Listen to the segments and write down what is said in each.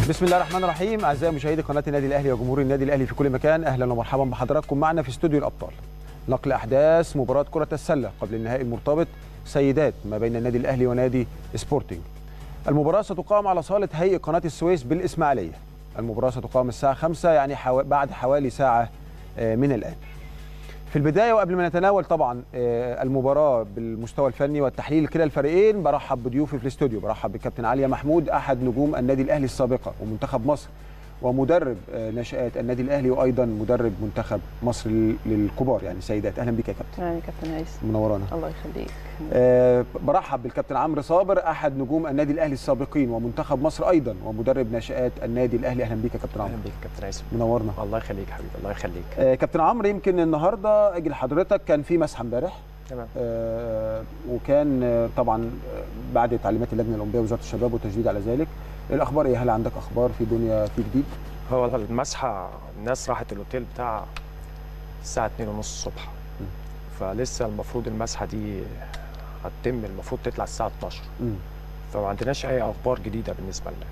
بسم الله الرحمن الرحيم اعزائي مشاهدي قناه النادي الاهلي وجمهور النادي الاهلي في كل مكان اهلا ومرحبا بحضراتكم معنا في استوديو الابطال نقل احداث مباراه كره السله قبل النهائي المرتبط سيدات ما بين النادي الاهلي ونادي سبورتنج المباراه ستقام على صاله هيئه قناه السويس بالاسماعيليه المباراه ستقام الساعه 5 يعني حو... بعد حوالي ساعه من الان في البدايه وقبل ما نتناول طبعا المباراه بالمستوى الفني والتحليل لكلا الفريقين برحب بضيوفي في الاستوديو برحب بالكابتن عليا محمود احد نجوم النادي الاهلي السابقه ومنتخب مصر ومدرب نشآت النادي الاهلي وايضا مدرب منتخب مصر للكبار يعني سيدات اهلا بك يا كابتن اهلا كابتن هيثم منورانا الله يخليك أه برحب بالكابتن عمرو صابر احد نجوم النادي الاهلي السابقين ومنتخب مصر ايضا ومدرب نشآت النادي الاهلي اهلا بك يا كابتن عمرو اهلا بيك كابتن هيثم منورنا الله يخليك حبيبي الله يخليك أه كابتن عمرو يمكن النهارده اجي لحضرتك كان في مسحه امبارح تمام أه وكان آه، طبعا بعد تعليمات اللجنه الاولمبيه وزاره الشباب والتشديد على ذلك الاخبار ايه هل عندك اخبار في دنيا في جديد هو المسحه الناس راحت الاوتيل بتاع الساعه 2 ونص الصبح فلسه المفروض المسحه دي هتتم المفروض تطلع الساعه 12 مم. فما عندناش اي اخبار جديده بالنسبه لنا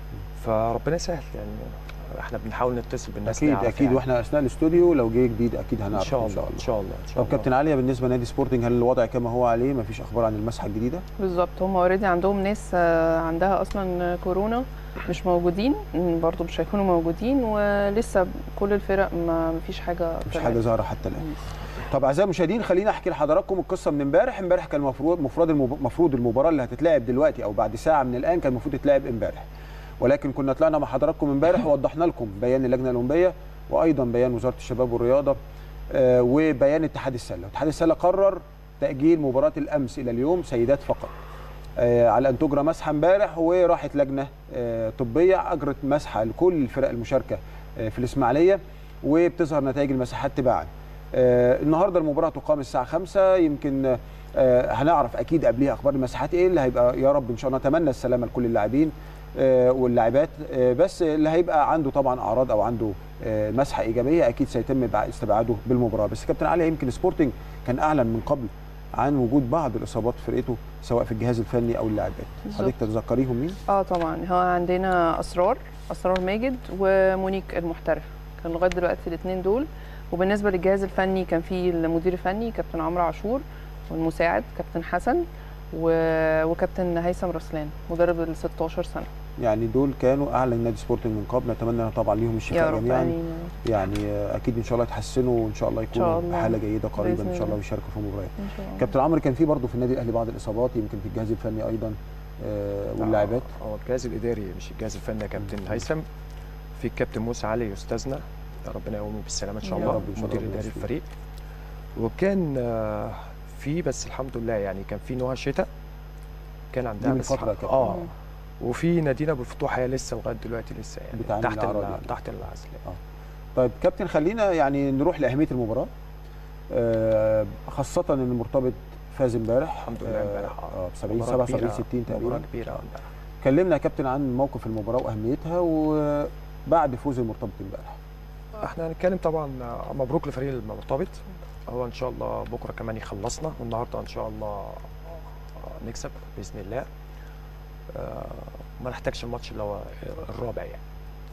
فربنا يسهل يعني احنا بنحاول نتصل بالناس اكيد نعرف اكيد يعني. واحنا اثناء الاستوديو لو جه جديد اكيد ان هنعرف شاء الله ان شاء الله ان شاء طب الله كابتن عليا بالنسبه لنادي سبورتنج هل الوضع كما هو عليه مفيش اخبار عن المسحه الجديده بالظبط هم اوريدي عندهم ناس آه، عندها اصلا كورونا مش موجودين م، برضو مش هيكونوا موجودين ولسه كل الفرق ما مفيش حاجه مفيش طلعت. حاجه ظاهره حتى الان طب اعزائي المشاهدين خليني احكي لحضراتكم القصه من امبارح امبارح كان المفروض مفروض المفروض المباراه اللي هتتلعب دلوقتي او بعد ساعه من الان كان المفروض تتلعب امبارح ولكن كنا طلعنا مع حضراتكم امبارح ووضحنا لكم بيان اللجنه الاولمبيه وايضا بيان وزاره الشباب والرياضه آه، وبيان اتحاد السله اتحاد السله قرر تاجيل مباراه الامس الى اليوم سيدات فقط آه، على ان تجرى مسحه امبارح وراحت لجنه آه، طبيه اجرت مسحه لكل الفرق المشاركه آه، في الاسماعيليه وبتظهر نتائج المساحات تباعا آه، النهارده المباراه تقام الساعه 5 يمكن آه، هنعرف اكيد قبلها اخبار المساحات ايه اللي هيبقى يا رب ان شاء الله نتمنى السلامه لكل اللاعبين آه، واللاعبات آه، بس اللي هيبقى عنده طبعا اعراض او عنده آه، مسحه ايجابيه اكيد سيتم بع- استبعاده بالمباراه بس كابتن علي يمكن سبورتنج كان اعلن من قبل عن وجود بعض الاصابات في فرقته سواء في الجهاز الفني او اللاعبات بالظبط. حضرتك تتذكريهم مين اه طبعا هو عندنا اسرار اسرار ماجد ومونيك المحترف كان لغايه دلوقتي الاثنين دول وبالنسبه للجهاز الفني كان في المدير الفني كابتن عمرو عاشور والمساعد كابتن حسن و... وكابتن هيثم رسلان مدرب ال 16 سنه يعني دول كانوا اعلن نادي سبورتنج من قبل نتمنى طبعا ليهم يا الشفاء رب جميعا امين يعني آه، اكيد ان شاء الله يتحسنوا وان شاء الله يكونوا شاء الله. بحاله جيده قريبا بإذن ان شاء الله الله. ويشاركوا في المباريات ان شاء الله كابتن عمرو كان في برضه في النادي الاهلي بعض الاصابات يمكن في الجهاز الفني ايضا آه، واللاعبات هو الجهاز الاداري مش الجهاز الفني يا كابتن هيثم في الكابتن موسى علي استاذنا ربنا يقومه بالسلامه ان شاء يا الله رب إن شاء الله مدير ربنا اداري يشفيه. الفريق وكان آه، في بس الحمد لله يعني كان في نهى شتاء كان عندها من بس فترة يا ح- كابتن. اه وفي نادينا ابو الفتوح هي لسه لغايه دلوقتي لسه يعني بتعاني تحت من الأعراض ال- يعني. تحت العزل طيب كابتن خلينا يعني نروح لاهميه المباراه آه، خاصه ان المرتبط فاز امبارح الحمد لله امبارح اه ب 70 مباراة 77 كبيرة- 60 تقريبا مباراه كبيره امبارح كلمنا يا كابتن عن موقف المباراه واهميتها وبعد فوز المرتبط امبارح احنا هنتكلم طبعا آه، مبروك لفريق المرتبط هو ان شاء الله بكره كمان يخلصنا والنهارده ان شاء الله آه، نكسب باذن الله آه، ما نحتاجش الماتش اللي هو الرابع يعني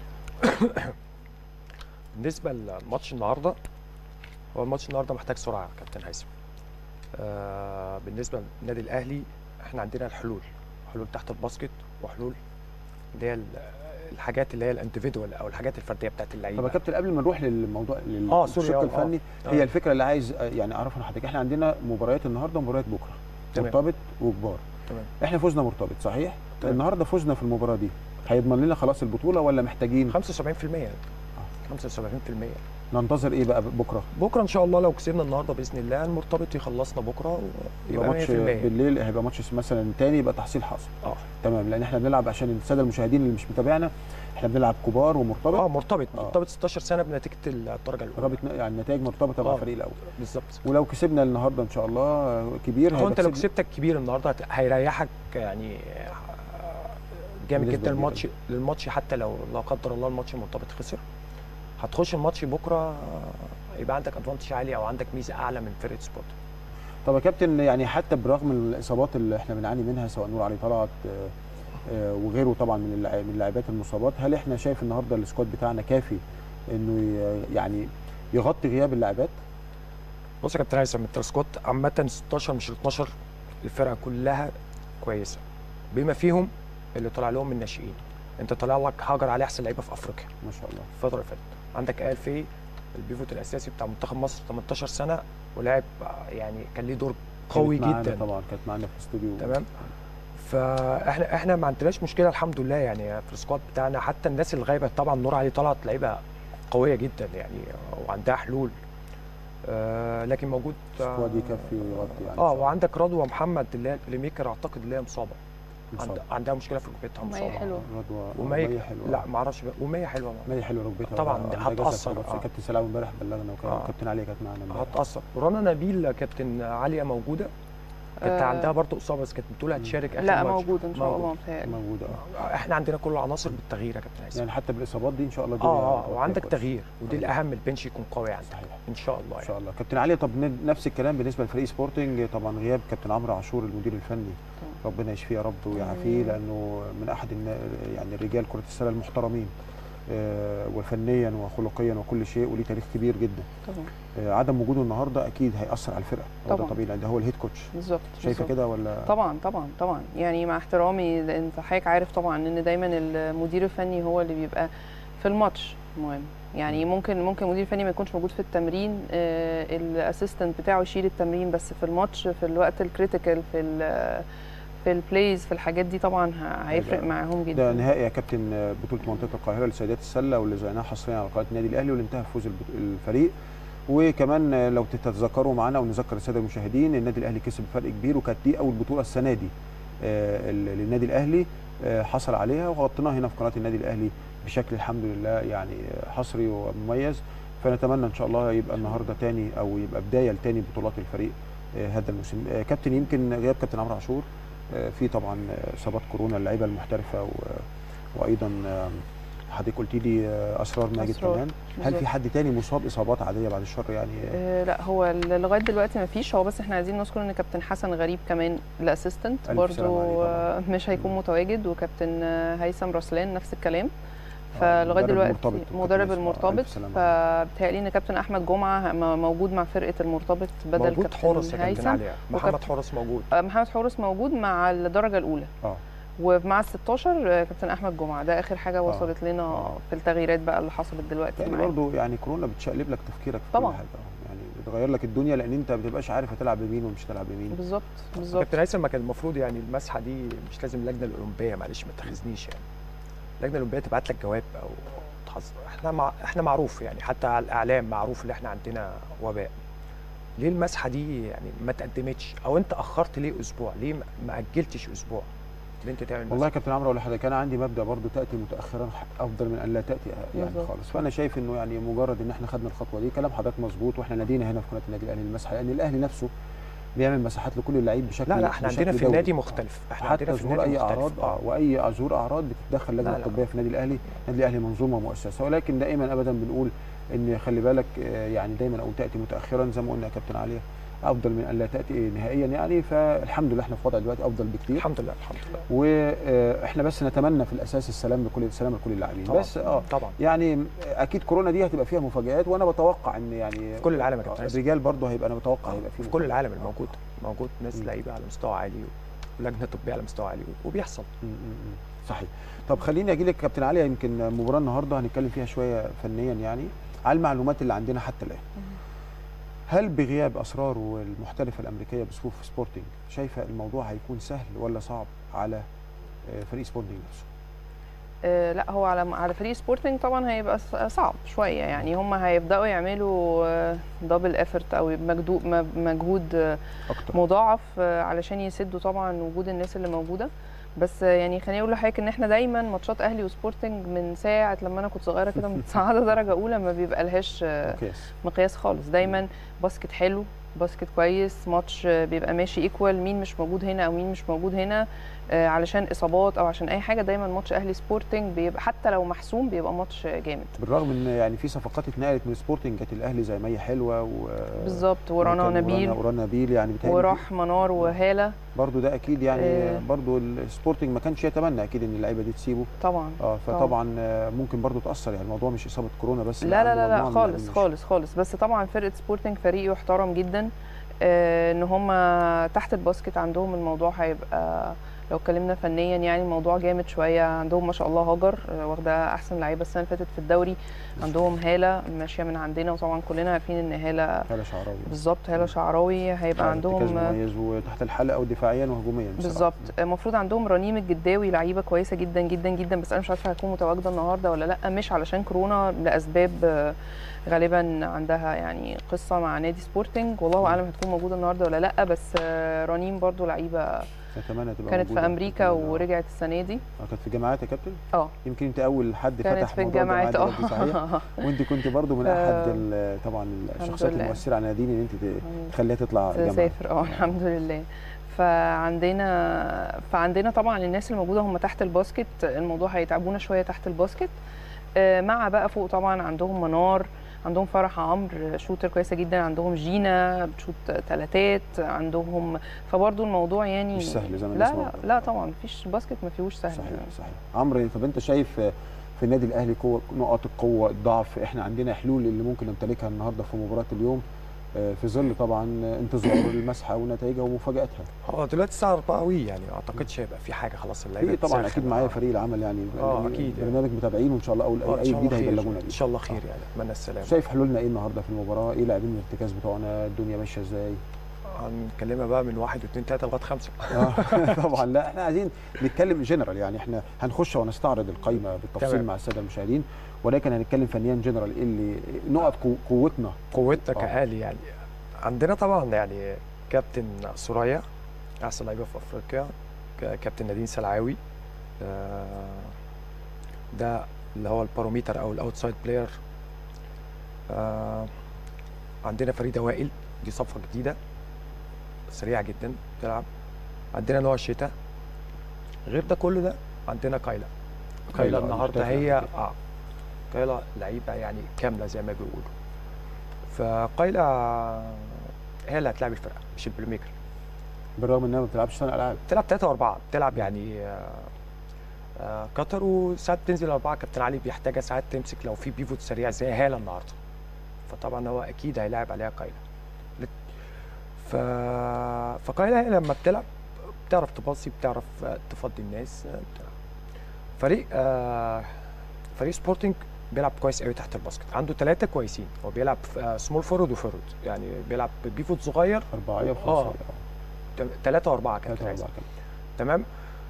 بالنسبه للماتش النهارده هو الماتش النهارده محتاج سرعه يا كابتن هيثم آه، بالنسبه للنادي الاهلي احنا عندنا الحلول حلول تحت الباسكت وحلول اللي هي ال- الحاجات اللي هي الانديفيدوال او الحاجات الفرديه بتاعت اللعيبه طب يا كابتن قبل ما نروح للموضوع آه، سوري، للشق آه، الفني آه. هي الفكره اللي عايز آه، يعني اعرفها من حضرتك احنا عندنا مباريات النهارده ومباريات بكره تمام. مرتبط وكبار تمام. احنا فزنا مرتبط صحيح تمام. النهارده فزنا في المباراه دي هيضمن لنا خلاص البطوله ولا محتاجين 75% 75% ننتظر ايه بقى بكره بكره ان شاء الله لو كسبنا النهارده باذن الله المرتبط يخلصنا بكره يبقى يبقى 100% ماتش بالليل هيبقى ماتش مثلا تاني يبقى تحصيل حاصل اه تمام لان احنا بنلعب عشان الساده المشاهدين اللي مش متابعنا احنا بنلعب كبار ومرتبط اه مرتبط آه. مرتبط 16 سنه بنتيجه الدرجه الاولى رغبه يعني النتائج مرتبطه مع آه. الفريق الاول بالظبط ولو كسبنا النهارده ان شاء الله آه، كبير هو هيبقى انت لو كسبنا- كسبت الكبير النهارده هت- هيريحك يعني آه، جامد بنسبة جدا كبيرة. الماتش للماتش حتى لو لا قدر الله الماتش المرتبط خسر هتخش الماتش بكره آه، يبقى عندك ادفانتج عالي او عندك ميزه اعلى من فرقه سبورت طب يا كابتن يعني حتى برغم الاصابات اللي احنا بنعاني منها سواء نور علي طلعت آه، آه، وغيره طبعا من اللع- من اللاعبات المصابات هل احنا شايف النهارده السكواد بتاعنا كافي انه ي- يعني يغطي غياب اللاعبات بص يا كابتن هيثم انت السكواد عامة 16 مش ال 12 الفرقة كلها كويسة بما فيهم اللي طلع لهم من الناشئين انت طالع لك حجر عليه احسن لعيبه في افريقيا ما شاء الله الفتره اللي فاتت عندك آل في البيفوت الاساسي بتاع منتخب مصر 18 سنه ولعب يعني كان ليه دور قوي كانت معانا جدا طبعا كانت معانا في الاستوديو تمام فاحنا احنا ما عندناش مشكله الحمد لله يعني في السكواد بتاعنا حتى الناس اللي غايبه طبعا نور علي طلعت لعيبه قويه جدا يعني وعندها حلول آه لكن موجود السكواد يكفي ويغطي يعني اه وعندك رضوى محمد اللي هي البلاي ميكر اعتقد اللي هي مصابه مصاب. عند... عندها مشكله في ركبتها ومية مصابه حلوة. رضوى ومية ومية حلوه لا ما اعرفش بقى. ومية حلوه مية حلوه ركبتها طبعاً آه، دي عندها جزء هتأثر، في الرأس. آه. كابتن سلام امبارح بلغنا وكان آه. كابتن علي كانت معانا امبارح هتاثر رنا نبيل كابتن عاليه موجوده كانت آه. عندها برضه اصابه بس كانت بتقول هتشارك اخر لا ماتش. موجودة إن شاء الله موجود. متهيألي موجوده آه. احنا عندنا كل العناصر بالتغيير يا كابتن هيثم يعني حتى بالاصابات دي ان شاء الله اه الدنيا اه هتبقى وعندك كويس. تغيير ودي آه. الاهم البنش يكون قوي عندك صحيح ان شاء الله ان يعني شاء الله كابتن علي طب ن- نفس الكلام بالنسبه لفريق سبورتنج طبعا غياب كابتن عمرو عاشور المدير الفني ربنا يشفيه يا رب ويعافيه آمين. لانه من احد النا- يعني الرجال كره السله المحترمين آه، وفنيا وخلقيا وكل شيء وليه تاريخ كبير جدا طبعا آه، عدم وجوده النهارده اكيد هياثر على الفرقه هو ده طبعاً. طبيعي لان ده هو الهيد كوتش بالظبط شايفه بالظبط. كده ولا طبعا طبعا طبعا يعني مع احترامي لأن انت حضرتك عارف طبعا ان دايما المدير الفني هو اللي بيبقى في الماتش مهم يعني ممكن ممكن المدير الفني ما يكونش موجود في التمرين آه الاسيستنت بتاعه يشيل التمرين بس في الماتش في الوقت الكريتيكال في ال في البلايز في الحاجات دي طبعا ه- هيفرق هيبقى- معاهم ده جدا نهائي يا كابتن آه، بطوله منطقه القاهره لسيدات السله واللي زيناها حصريا على قناه النادي الاهلي واللي انتهى بفوز البط- الفريق وكمان آه، لو تتذكروا معانا ونذكر الساده المشاهدين النادي الاهلي كسب بفرق كبير وكانت دي اول بطوله السنه دي آه، ال- للنادي الاهلي آه، حصل عليها وغطيناها هنا في قناه النادي الاهلي بشكل الحمد لله يعني آه، حصري ومميز فنتمنى ان شاء الله يبقى النهارده تاني او يبقى بدايه لتاني بطولات الفريق آه، هذا الموسم آه، كابتن يمكن غياب كابتن عمرو عاشور آه، في طبعا آه، اصابات كورونا اللعيبه المحترفه و- وايضا آه، حضرتك قلت لي آه، اسرار ماجد أسرار، كمان هل بالظبط. في حد تاني مصاب اصابات عاديه بعد الشر يعني آه، آه لا هو ال- لغايه دلوقتي ما فيش هو بس احنا عايزين نذكر ان كابتن حسن غريب كمان الاسيستنت ألف برضو سلامة عليه طبعاً. آه، مش هيكون مم. متواجد وكابتن آه، هيثم رسلان نفس الكلام آه، فلغايه مدرب دلوقتي مرتبط كابتن مدرب هيثم. آه، ألف المرتبط سلامة فبتهيألي ان كابتن احمد جمعه م- موجود مع فرقه المرتبط بدل موجود كابتن حورس يا كابتن هيثم علي محمد وكابتن- حورس موجود آه، محمد حورس موجود مع الدرجه الاولى اه ومع ال 16 آه، كابتن احمد جمعه ده اخر حاجه وصلت لنا آه. في التغييرات بقى اللي حصلت دلوقتي يعني معاه برضه يعني كورونا بتشقلب لك تفكيرك في طبعاً. كل حاجه آه، يعني بتغير لك الدنيا لان انت ما بتبقاش عارف هتلعب بمين ومش هتلعب بمين بالظبط بالظبط كابتن هيثم ما كان المفروض يعني المسحه دي مش لازم اللجنه الاولمبيه معلش ما تاخذنيش يعني اللجنه الاولمبيه تبعت لك جواب او تحذر احنا مع... احنا معروف يعني حتى على الاعلام معروف ان احنا عندنا وباء ليه المسحه دي يعني ما تقدمتش او انت اخرت ليه اسبوع ليه ما- ما اجلتش اسبوع اللي انت تعمل والله يا مسحة؟ كابتن عمرو ولا حضرتك انا عندي مبدا برضه تاتي متاخرا افضل من ان لا تاتي يعني بالظبط. خالص فانا شايف انه يعني مجرد ان احنا خدنا الخطوه دي كلام حضرتك مظبوط واحنا نادينا هنا في قناه النادي الاهلي المسحه لان الاهلي نفسه بيعمل مساحات لكل لعيب بشكل لا لا احنا بشكل عندنا في دوري. النادي مختلف احنا حتى عندنا في ظهور النادي اي مختلف. اعراض اه واي ظهور اعراض بتتدخل اللجنه لا، لا. الطبيه في النادي الاهلي النادي الاهلي منظومه مؤسسه ولكن دائما ابدا بنقول ان خلي بالك آه، يعني دايما اقول تاتي متاخرا زي ما قلنا يا كابتن علي افضل من ان لا تاتي نهائيا يعني فالحمد لله احنا في وضع دلوقتي افضل بكتير الحمد لله الحمد لله واحنا بس نتمنى في الاساس السلام لكل السلام لكل اللاعبين طبعا بس اه طبعا يعني اكيد كورونا دي هتبقى فيها مفاجآت وانا بتوقع ان يعني في كل العالم يا كابتن آه، هيثم. الرجال برضه هيبقى انا بتوقع هيبقى فيه في كل مفاجآت. العالم الموجود موجود ناس مم. لعيبه على مستوى عالي ولجنه طبيه على مستوى عالي وبيحصل م- م- م. صحيح طب خليني اجي لك كابتن علي يمكن المباراه النهارده هنتكلم فيها شويه فنيا يعني على المعلومات اللي عندنا حتى الان هل بغياب اسرار والمحترفه الامريكيه بصفوف سبورتنج شايفه الموضوع هيكون سهل ولا صعب على آه، فريق سبورتنج نفسه آه، لا هو على على فريق سبورتنج طبعا هيبقى ص- صعب شويه يعني هم هيبداوا يعملوا دبل افورت او مجدو- م- مجهود آه، اكتر مضاعف آه، علشان يسدوا طبعا وجود الناس اللي موجوده بس آه، يعني خليني اقول لحضرتك ان احنا دايما ماتشات اهلي وسبورتنج من ساعه لما انا كنت صغيره كده متصاعده درجه اولى ما بيبقى لهاش آه، مقياس مقياس خالص دايما باسكت حلو باسكت كويس ماتش بيبقى ماشي ايكوال مين مش موجود هنا او مين مش موجود هنا آه، علشان اصابات او عشان اي حاجه دايما ماتش اهلي سبورتنج بيبقى حتى لو محسوم بيبقى ماتش جامد بالرغم ان يعني في صفقات اتنقلت من سبورتنج كانت الاهلي زي مي حلوه و بالظبط ورانا وكان نبيل ورانا نبيل يعني بتهيألي وراح منار وهاله برضو ده اكيد يعني آه. برضو السبورتنج ما كانش يتمنى اكيد ان اللعيبه دي تسيبه طبعا اه فطبعا آه، ممكن برضو تاثر يعني الموضوع مش اصابه كورونا بس لا لا عنده لا, لا مجموعة من خالص اللاعبين خالص خالص بس طبعا فرقه سبورتنج فريق يحترم جدا آه، ان هم تحت الباسكت عندهم الموضوع هيبقى لو اتكلمنا فنيا يعني الموضوع جامد شويه عندهم ما شاء الله هاجر آه، واخده احسن لعيبه السنه اللي فاتت في الدوري عندهم هاله ماشيه من عندنا وطبعا كلنا عارفين ان هاله هلا شعراوي بالظبط هاله شعراوي هيبقى ارتكاز عندهم مميز وتحت الحلقه ودفاعيا وهجوميا بصراحة. بالظبط المفروض عندهم رنيم الجداوي لعيبه كويسه جدا جدا جدا بس انا مش عارفه هتكون متواجده النهارده ولا لا مش علشان كورونا لاسباب آه، غالبا عندها يعني قصه مع نادي سبورتنج والله اعلم هتكون موجوده النهارده ولا لا بس آه، رنيم برضو لعيبه اتمنى تبقى كانت في موجودة. امريكا أتمنى. ورجعت السنه دي آه، كانت في جامعات يا كابتن اه يمكن انت اول حد كانت فتح في موضوع الجامعات الجامعات دي صحيح اه وانت كنت برضو من ف- احد ال- طبعا الشخصيات لله. المؤثره على نادين ان انت ت- تخليها تطلع جامعه تسافر اه الحمد لله فعندنا فعندنا طبعا الناس اللي موجوده هم تحت الباسكت الموضوع هيتعبونا شويه تحت الباسكت آه، مع بقى فوق طبعا عندهم منار عندهم فرح عمرو شوتر كويسه جدا عندهم جينا بتشوت ثلاثات عندهم فبرضه الموضوع يعني مش سهل زي ما لا الناس لا لا طبعا مفيش باسكت ما فيهوش سهل صحيح صحيح عمرو طب انت شايف في النادي الاهلي قوة نقاط القوه الضعف احنا عندنا حلول اللي ممكن نمتلكها النهارده في مباراه اليوم آه، في ظل طبعا انتظار المسحه ونتائجها ومفاجاتها هو دلوقتي الساعه 4 قوي يعني ما اعتقدش هيبقى في حاجه خلاص اللعيبه في طبعا تسخن. اكيد معايا آه. فريق العمل يعني آه، يعني أكيد يعني. برنامج متابعين وان شاء الله اول آه، اي إن شاء جديد الله خير. هيبلغونا بيه ان شاء الله خير يعني اتمنى السلامه شايف حلولنا ايه النهارده في المباراه ايه لاعبين الارتكاز بتوعنا الدنيا ماشيه ازاي هنكلمها بقى من واحد واثنين ثلاثه لغايه خمسه آه، طبعا لا احنا عايزين نتكلم جنرال يعني احنا هنخش ونستعرض القائمه بالتفصيل تمام. مع الساده المشاهدين ولكن هنتكلم فنيا جنرال ايه اللي نقط قو- قوتنا قوتنا آه. كاهلي يعني عندنا طبعا يعني كابتن سوريا احسن لعيبه في افريقيا ك- كابتن نادين سلعاوي آه، ده اللي هو الباروميتر او الاوتسايد بلاير عندنا فريده وائل دي صفقه جديده سريعه جدا بتلعب عندنا نوع الشتاء غير ده كله ده عندنا كايلا كايلا كايلا النهارده محترفة. هي اه كايلا لعيبه يعني كامله زي ما بيقولوا فقايلا هي اللي هتلعب الفرقه مش البلاي ميكر بالرغم انها ما بتلعبش صانع العاب بتلعب ثلاثة وأربعة بتلعب يعني آه، آه، قطر وساعات تنزل أربعة كابتن علي بيحتاجها ساعات تمسك لو في بيفوت سريع زي هالة النهاردة فطبعا هو أكيد هيلاعب عليها قايلة لت- ف... فقايلة هي لما بتلعب بتعرف تباصي بتعرف آه، تفضي الناس آه، بتاع. فريق آه، فريق سبورتنج بيلعب كويس قوي تحت الباسكت عنده ثلاثة كويسين هو بيلعب سمول فورورد وفورورد يعني بيلعب بيفوت صغير اربعيه آه. وخمسه ثلاثة وأربعة كابتن ثلاثه عايز اربعه كمان تمام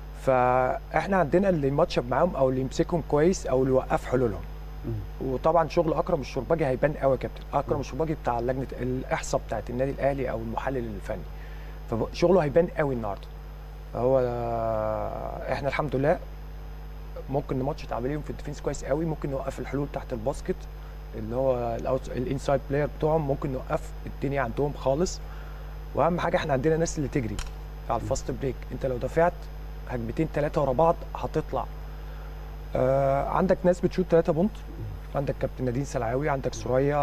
فاحنا عندنا اللي يماتش اب معاهم او اللي يمسكهم كويس او اللي يوقف حلولهم مم. وطبعا شغل اكرم الشرباجي هيبان قوي يا كابتن اكرم مم. الشرباجي بتاع لجنه الاحصاء بتاعت النادي الاهلي او المحلل الفني فشغله هيبان قوي النهارده هو احنا الحمد لله ممكن نماتش عليهم في الديفنس كويس قوي ممكن نوقف الحلول تحت الباسكت اللي هو الاوت الانسايد بلاير بتوعهم ممكن نوقف الدنيا عندهم خالص واهم حاجه احنا عندنا ناس اللي تجري على الفاست بريك انت لو دفعت هجمتين ثلاثه ورا بعض هتطلع آه عندك ناس بتشوت ثلاثه بونت عندك كابتن نادين سلعاوي عندك سوريا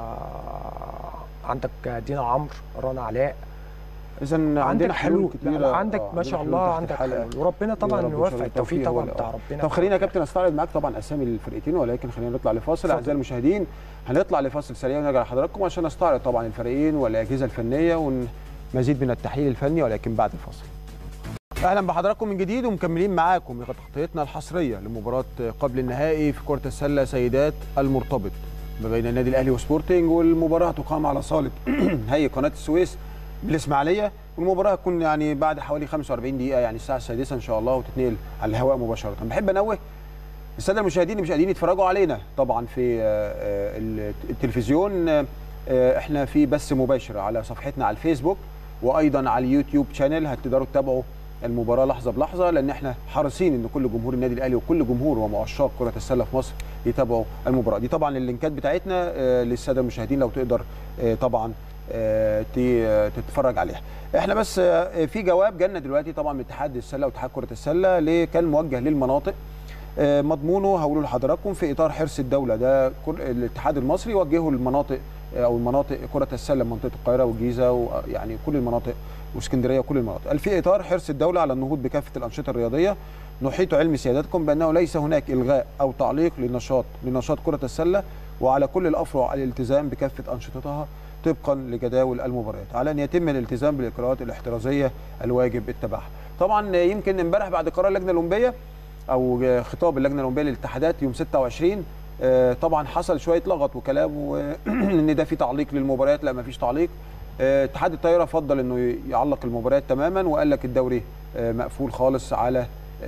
آه عندك دينا عمرو رنا علاء اذا عندنا عندك حلول لا، كتيره لا، عندك آه، ما شاء عندنا حلول الله تحت عندك الحلقة. حلول وربنا طبعا يا رب إن شاء يوفق الله التوفيق التوفيق طبعا ولا- بتاع آه. ربنا طب خلينا يا كابتن استعرض معاك طبعا اسامي الفرقتين ولكن خلينا نطلع لفاصل اتفضل. اعزائي المشاهدين هنطلع لفاصل سريع ونرجع لحضراتكم عشان نستعرض طبعا الفريقين والاجهزه الفنيه ومزيد من التحليل الفني ولكن بعد الفاصل اهلا بحضراتكم من جديد ومكملين معاكم تغطيتنا الحصريه لمباراه قبل النهائي في كره السله سيدات المرتبط ما بين النادي الاهلي وسبورتنج والمباراه تقام على صاله هيئه قناه السويس بالاسماعيليه والمباراه هتكون يعني بعد حوالي 45 دقيقه يعني الساعه السادسه ان شاء الله وتتنقل على الهواء مباشره بحب انوه الساده المشاهدين اللي مش قادرين يتفرجوا علينا طبعا في آه، آه، التلفزيون آه، آه، احنا في بث مباشر على صفحتنا على الفيسبوك وايضا على اليوتيوب شانل هتقدروا تتابعوا المباراه لحظه بلحظه لان احنا حريصين ان كل جمهور النادي الاهلي وكل جمهور ومعشاق كره السله في مصر يتابعوا المباراه دي طبعا اللينكات بتاعتنا آه، للساده المشاهدين لو تقدر آه، طبعا آه، ت- تتفرج عليها احنا بس آه، في جواب جالنا دلوقتي طبعا من اتحاد السله واتحاد كره السله اللي كان موجه للمناطق آه، مضمونه هقوله لحضراتكم في اطار حرص الدوله ده كل الاتحاد المصري وجهه للمناطق آه، او المناطق كره السله منطقه القاهره والجيزه ويعني كل المناطق واسكندريه وكل المناطق قال في اطار حرص الدوله على النهوض بكافه الانشطه الرياضيه نحيط علم سيادتكم بانه ليس هناك الغاء او تعليق لنشاط لنشاط كره السله وعلى كل الافرع الالتزام بكافه انشطتها طبقا لجداول المباريات على ان يتم الالتزام بالاجراءات الاحترازيه الواجب اتباعها طبعا يمكن امبارح بعد قرار اللجنه الاولمبيه او خطاب اللجنه الاولمبيه للاتحادات يوم 26 آه، طبعا حصل شويه لغط وكلام وان ده في تعليق للمباريات لا ما فيش تعليق آه، اتحاد الطايره فضل انه يعلق المباريات تماما وقال لك الدوري آه، مقفول خالص على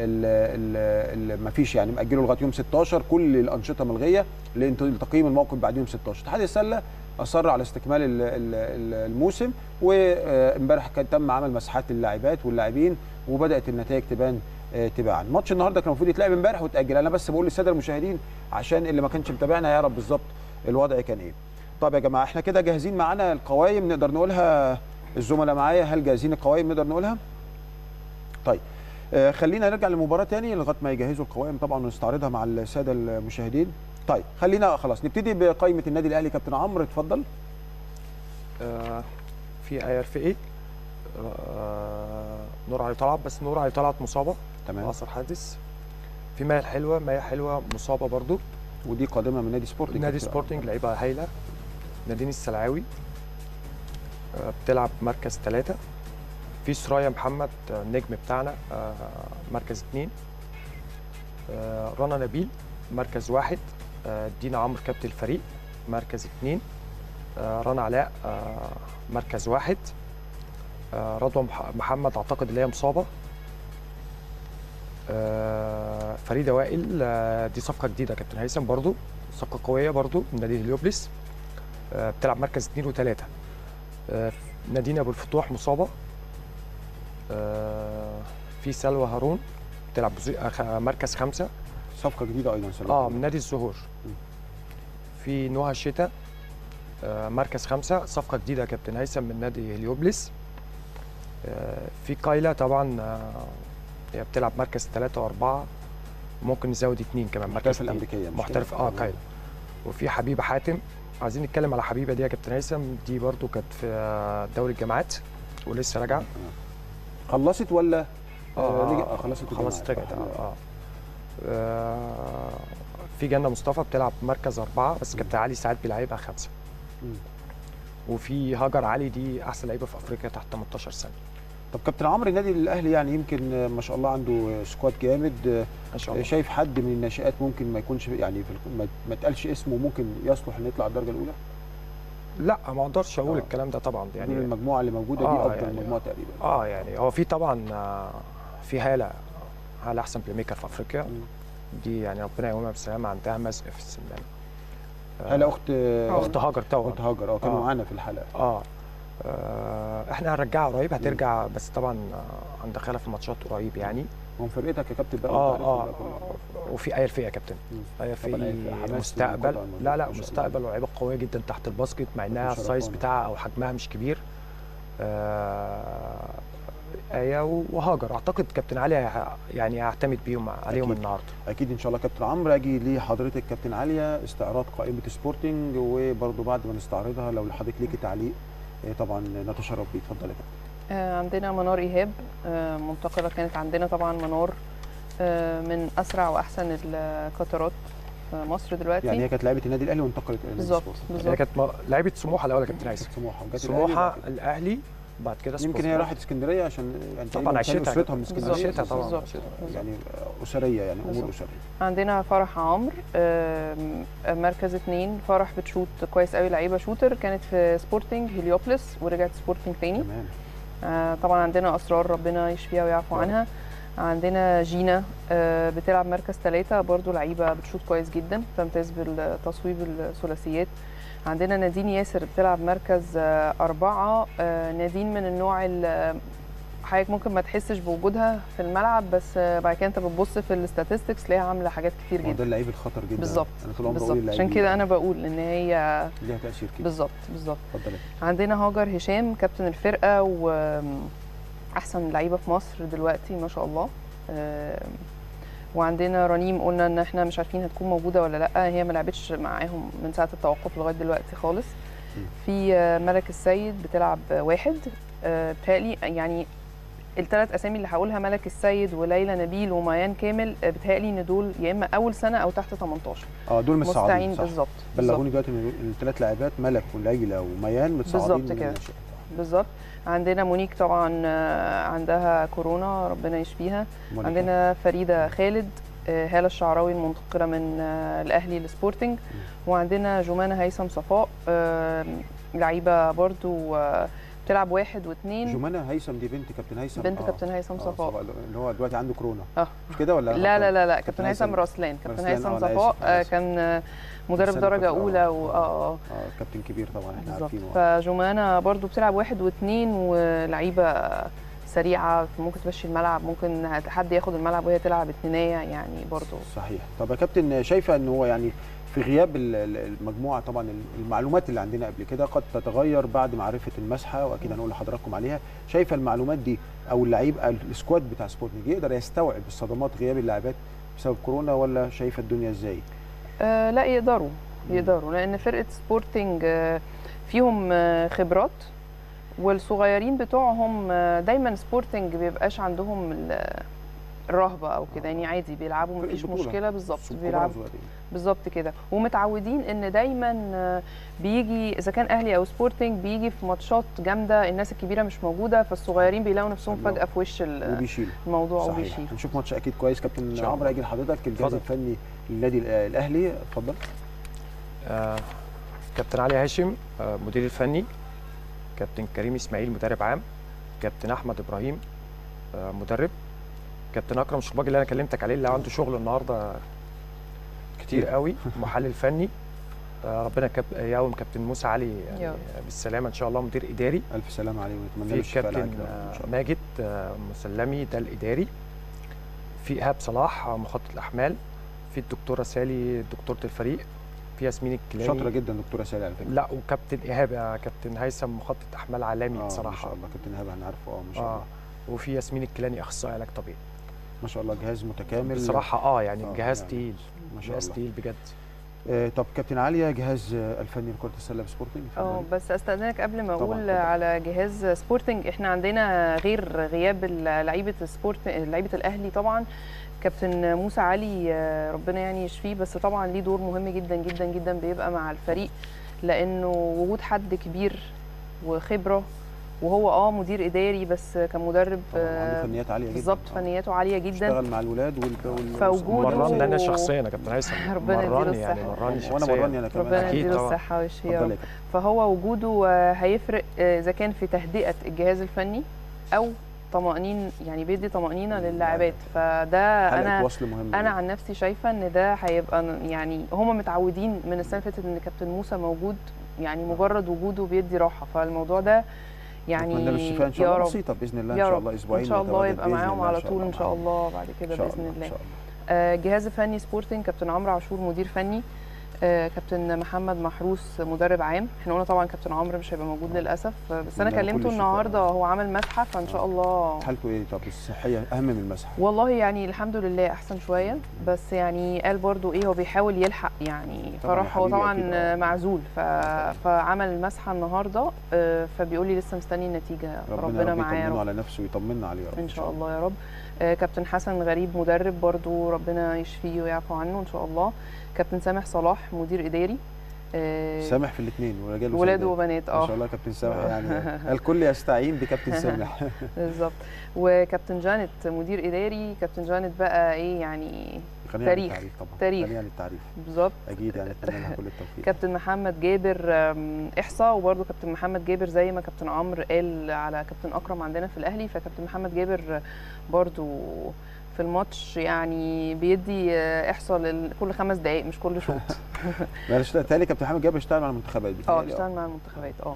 ما فيش يعني مأجله لغايه يوم 16 كل الانشطه ملغيه لانت- لتقييم الموقف بعد يوم 16 اتحاد السله اصر على استكمال ال- ال- ال- الموسم وامبارح كان تم عمل مساحات للاعبات واللاعبين وبدات النتائج تبان آه، تباعا ماتش النهارده كان المفروض يتلعب امبارح وتاجل انا بس بقول للساده المشاهدين عشان اللي ما كانش متابعنا يعرف بالظبط الوضع كان ايه طب يا جماعه احنا كده جاهزين معانا القوائم نقدر نقولها الزملاء معايا هل جاهزين القوائم نقدر نقولها طيب آه، خلينا نرجع للمباراه تاني لغايه ما يجهزوا القوائم طبعا ونستعرضها مع الساده المشاهدين طيب خلينا خلاص نبتدي بقائمه النادي الاهلي كابتن عمرو اتفضل آه، في اي ار في اي نور علي طلعت بس نور علي طلعت مصابه تمام اثر حادث في مايا حلوه مايا حلوه مصابه برضو ودي قادمه من نادي سبورتنج نادي كابتن سبورتنج لعيبه هايله نادين السلعاوي آه، بتلعب مركز ثلاثة في سرايا محمد آه، النجم بتاعنا آه، مركز اثنين آه، رنا نبيل مركز واحد آه، دينا عمرو كابتن الفريق مركز اثنين آه، رنا علاء آه، مركز واحد آه، رضوى مح- محمد اعتقد اللي هي مصابه آه، فريده وائل آه، دي صفقه جديده كابتن هيثم برضو صفقه قويه برضو من نادي هليوبلس آه، بتلعب مركز اثنين وثلاثه آه، نادين ابو الفتوح مصابه آه، في سلوى هارون بتلعب بزي- آه، خ- مركز خمسه صفقه جديده ايضا سلام اه من نادي الزهور في نهى الشتاء آه، مركز خمسة صفقة جديدة يا كابتن هيثم من نادي هليوبلس آه، في كايلا طبعا آه، هي بتلعب مركز ثلاثة وأربعة ممكن نزود اتنين كمان مركز المحترفه اتنين. الامريكيه مش محترف كده؟ اه كايلا وفي حبيبة حاتم عايزين نتكلم على حبيبة دي يا كابتن هيثم دي برضو كانت في آه، دوري الجامعات ولسه راجعة خلصت ولا اه رجع- آه، خلصت الجامعة. خلصت رجعت آه، اه آه. آه، في جنة مصطفى بتلعب مركز أربعة بس كابتن علي ساعات بيلعبها خمسة مم. وفي هاجر علي دي أحسن لعيبة في أفريقيا تحت 18 سنة طب كابتن عمرو النادي الاهلي يعني يمكن آه، ما شاء الله عنده سكواد جامد آه، ما شاء الله شايف حد من الناشئات ممكن ما يكونش يعني في ال- ما- ما تقالش اسمه ممكن يصلح انه يطلع الدرجه الاولى لا ما اقدرش اقول آه. الكلام ده طبعا يعني يعني المجموعه اللي موجوده دي آه، افضل يعني- مجموعه تقريبا اه يعني هو في طبعا آه، في هالة هالة أحسن بلاي ميكر في أفريقيا مم. دي يعني ربنا يقومها بالسلامة عندها مزق في السمنة آه، هلا اخت أخت هاجر توأم اخت هاجر اه كانوا آه. معانا في الحلقه اه آه، احنا هنرجعها قريب هترجع بس طبعا آه، عندها في الماتشات قريب يعني هم فرقتك يا كابتن بقى اه وأنت اه عارف بقى. وفي اير في يا كابتن مم. اير طبعاً آير في في حماس مستقبل طبعاً لا لا ما شاء الله. مستقبل ولاعيبه قويه جدا تحت الباسكت مع انها كابتن السايز شرفانة. بتاعها او حجمها مش كبير آه ايه وهاجر اعتقد كابتن علي هيع- يعني هيعتمد بيهم عليهم أكيد. النهارده اكيد ان شاء الله كابتن عمرو اجي لحضرتك كابتن عليا استعراض قائمه سبورتنج وبرضه بعد ما نستعرضها لو لحضرتك ليكي تعليق آه، طبعا نتشرف بيه اتفضل يا كابتن آه، عندنا منار ايهاب آه، منتقله كانت عندنا طبعا منار آه، من اسرع واحسن القطارات في مصر دلوقتي يعني هي كانت لعيبه النادي الاهلي وانتقلت الى نادي بالظبط سبورتنج. هي بالظبط كانت م- لعيبه سموحه الاول يا كابتن هيثم كانت سموحه وجت الأهلي سموحه وبعد كده. الاهلي بعد كده يمكن هي سبورت. راحت اسكندريه عشان يعني طبعا تقريباً عشتها كان اسرتها من بالظبط. اسكندريه عشتها طبعا بالظبط. عشتها. يعني آه، اسريه يعني امور بالظبط. اسريه عندنا فرح عمرو آم، مركز اتنين فرح بتشوت كويس قوي لعيبه شوتر كانت في سبورتنج هليوبلس ورجعت سبورتنج تاني تمام آه، طبعا عندنا اسرار ربنا يشفيها ويعفو يا رب. عنها عندنا جينا آه، بتلعب مركز ثلاثة برضو لعيبة بتشوط كويس جدا تمتاز بالتصويب الثلاثيات عندنا نادين ياسر بتلعب مركز آه، أربعة آه، نادين من النوع ال- حضرتك ممكن ما تحسش بوجودها في الملعب بس آه، بعد كده انت بتبص في الاستاتستكس تلاقيها عامله حاجات كتير ما هو ده جدا اللعيب الخطر جدا بالظبط انا طول عمري بالظبط اقول اللعيب عشان كده انا بقول ان هي ليها تاثير كده بالظبط بالظبط اتفضل يا عندنا هاجر هشام كابتن الفرقه واحسن لعيبه في مصر دلوقتي ما شاء الله آم، وعندنا رنيم قلنا ان احنا مش عارفين هتكون موجوده ولا لا هي ما لعبتش معاهم من ساعه التوقف لغايه دلوقتي خالص م. في آه، ملك السيد بتلعب واحد آه، بتهيألي يعني الثلاث اسامي اللي هقولها ملك السيد وليلى نبيل وميان كامل آه، بتهيألي ان دول يا اما اول سنه او تحت 18 اه دول مستعين متصاعدين صح بالظبط بالظبط. بلغوني دلوقتي ان الثلاث لاعبات ملك وليلى وميان متصاعدين بالظبط من كده. الناشئات. بالظبط عندنا مونيك طبعا آه، عندها كورونا ربنا يشفيها مونيكا. عندنا فريده خالد آه، هاله الشعراوي المنتقله من آه، الاهلي لسبورتنج وعندنا جمانه هيثم صفاء آه، لعيبه برضو آه، بتلعب واحد واثنين جمانة هيثم دي بنت كابتن هيثم بنت آه. كابتن هيثم آه، صفاء اللي هو دلوقتي عنده كورونا اه مش كده ولا لا لا لا لا كابتن كابتن هيثم هيثم راسلان كابتن راسلان، هيثم آه، أنا صفاء آسف، أنا آه، آسف. كان آه، مدرب السنة درجه اللي فاتت، اولى آه، و- اه اه اه كابتن كبير طبعا احنا بالظبط عارفينه فجمانة برضو بتلعب واحد واثنين ولعيبة سريعة ممكن تمشي الملعب ممكن هت- حد ياخد الملعب وهي تلعب اتنينية يعني برضو صحيح طب يا كابتن شايفه ان هو يعني في غياب ال- ال- المجموعه طبعا المعلومات اللي عندنا قبل كده قد تتغير بعد معرفه المسحه واكيد هنقول لحضراتكم عليها شايفه المعلومات دي او اللعيب أو السكواد بتاع سبورتنج يقدر يستوعب الصدمات غياب اللاعبات بسبب كورونا ولا شايفه الدنيا ازاي آه لا يقدروا يقدروا لأن فرقة سبورتنج آه فيهم آه خبرات والصغيرين بتوعهم آه دايما سبورتنج بيبقاش عندهم ال- الرهبة أو كده يعني عادي بيلعبوا فرقة مفيش بطولة. مشكلة بالظبط الكبار بيلعبوا صغيرين. بالظبط كده ومتعودين ان دايما آه، بيجي اذا كان اهلي او سبورتنج بيجي في ماتشات جامده الناس الكبيره مش موجوده فالصغيرين بيلاقوا نفسهم الله. فجاه في وش ال- وبيشيلوا الموضوع صحيح وبيشيل هنشوف ماتش اكيد كويس كابتن إن شاء الله. عمرو هيجي لحضرتك الجهاز اتفضل. الفني للنادي الأ- الاهلي اتفضل آه، كابتن علي هاشم آه، مدير الفني كابتن كريم اسماعيل مدرب عام كابتن احمد ابراهيم آه، مدرب كابتن اكرم شرباجي اللي انا كلمتك عليه اللي عنده شغل النهارده كتير قوي محلل فني آه، ربنا كاب- يقوم كابتن موسى علي يا يعني رب. بالسلامه ان شاء الله مدير اداري الف سلامه عليه ونتمنى له في الشفاء كابتن العاجل ان شاء آه، الله ماجد آه، مسلمي ده الاداري في ايهاب صلاح آه، مخطط الاحمال في الدكتوره سالي دكتوره الفريق في ياسمين الكلاني شاطره جدا دكتوره سالي على فكره لا وكابتن ايهاب آه، كابتن هيثم مخطط احمال عالمي آه بصراحه ما شاء الله كابتن ايهاب انا عارفه اه ما شاء اه الله وفي ياسمين الكلاني اخصائي علاج طبيعي ما شاء الله جهاز متكامل بصراحه اه يعني آه، الجهاز يعني تقيل ما شاء جهاز الله تقيل بجد آه طب كابتن عليا جهاز آه، الفني لكره السله بسبورتنج اه اتفضلي. بس استاذنك قبل ما طبعاً، اقول اتفضل. على جهاز سبورتنج احنا عندنا غير غياب ال- لعيبه سبورت لعيبه الاهلي طبعا كابتن موسى علي آه، ربنا يعني يشفيه بس طبعا ليه دور مهم جدا جدا جدا بيبقى مع الفريق لانه وجود حد كبير وخبره وهو اه مدير اداري بس كمدرب طبعاً عنده آه، فنيات عاليه جدا بالظبط آه. فنياته عاليه جدا اشتغل مع الولاد وال وال- فوجوده مرني انا و- شخصيا يا كابتن هيثم ربنا يديله مرني يعني الصحة. مرني وانا شخصيا مراني انا كمان ربنا أكيد يديله طبعاً. الصحه والشفاء اتفضل يا كابتن. فهو وجوده آه، هيفرق آه، اذا كان في تهدئه الجهاز الفني او طمأنين يعني بيدي طمأنينة للاعبات فده حلقه انا وصل مهمه انا جداً. عن نفسي شايفه ان ده هيبقى ن- يعني هم متعودين من السنه اللي فاتت ان كابتن موسى موجود يعني مجرد وجوده بيدي راحه فالموضوع ده يعني نتمنى له الشفاء ان شاء يا الله رب بسيطه باذن الله ان يا شاء رب الله اسبوعين ان شاء الله نتواجد يبقى بإذن معاهم الله على إن شاء طول الله ان شاء معاهم. الله بعد كده ان شاء باذن الله الله ان شاء الله آه، جهاز الفني سبورتنج كابتن عمرو عاشور مدير فني آه، كابتن محمد محروس مدرب عام احنا قلنا طبعا كابتن عمرو مش هيبقى موجود للاسف آه، بس انا نتمنى له كل كلمته الشفاء. النهارده هو عمل مسحه فان شاء الله حالته ايه طب الصحيه اهم من المسح والله يعني الحمد لله احسن شويه بس يعني قال برضو ايه هو بيحاول يلحق يعني طبعاً يا فراح هو حبيبي طبعا أكيد، آه. معزول ف... فعمل مسحه النهارده آه، فبيقول لي لسه مستني النتيجه ربنا, ربنا ربنا معاه يا يطمنه رب على نفسه ويطمنا عليه يا رب ان شاء الله يا رب آه، كابتن حسن غريب مدرب برضو ربنا يشفيه ويعفو عنه ان شاء الله كابتن سامح صلاح مدير اداري آه، سامح في الاثنين ورجال ولاد وسيدات. وبنات ما شاء اه الله كابتن سامح يعني الكل يستعين بكابتن سامح بالظبط وكابتن جانت مدير اداري كابتن جانت بقى ايه يعني خلينا عن تاريخ. التعريف طبعا تاريخ. خلينا عن التعريف بالظبط اكيد يعني اتمنى لها كل التوفيق كابتن محمد جابر آم، احصاء وبرده كابتن محمد جابر زي ما كابتن عمرو قال على كابتن اكرم عندنا في الاهلي فكابتن محمد جابر برضو في الماتش يعني بيدي آه، احصاء لل- كل خمس دقائق مش كل شوط معلش تاني كابتن محمد جابر اشتغل مع المنتخبات اه بيتهيألي. بيشتغل مع المنتخبات اه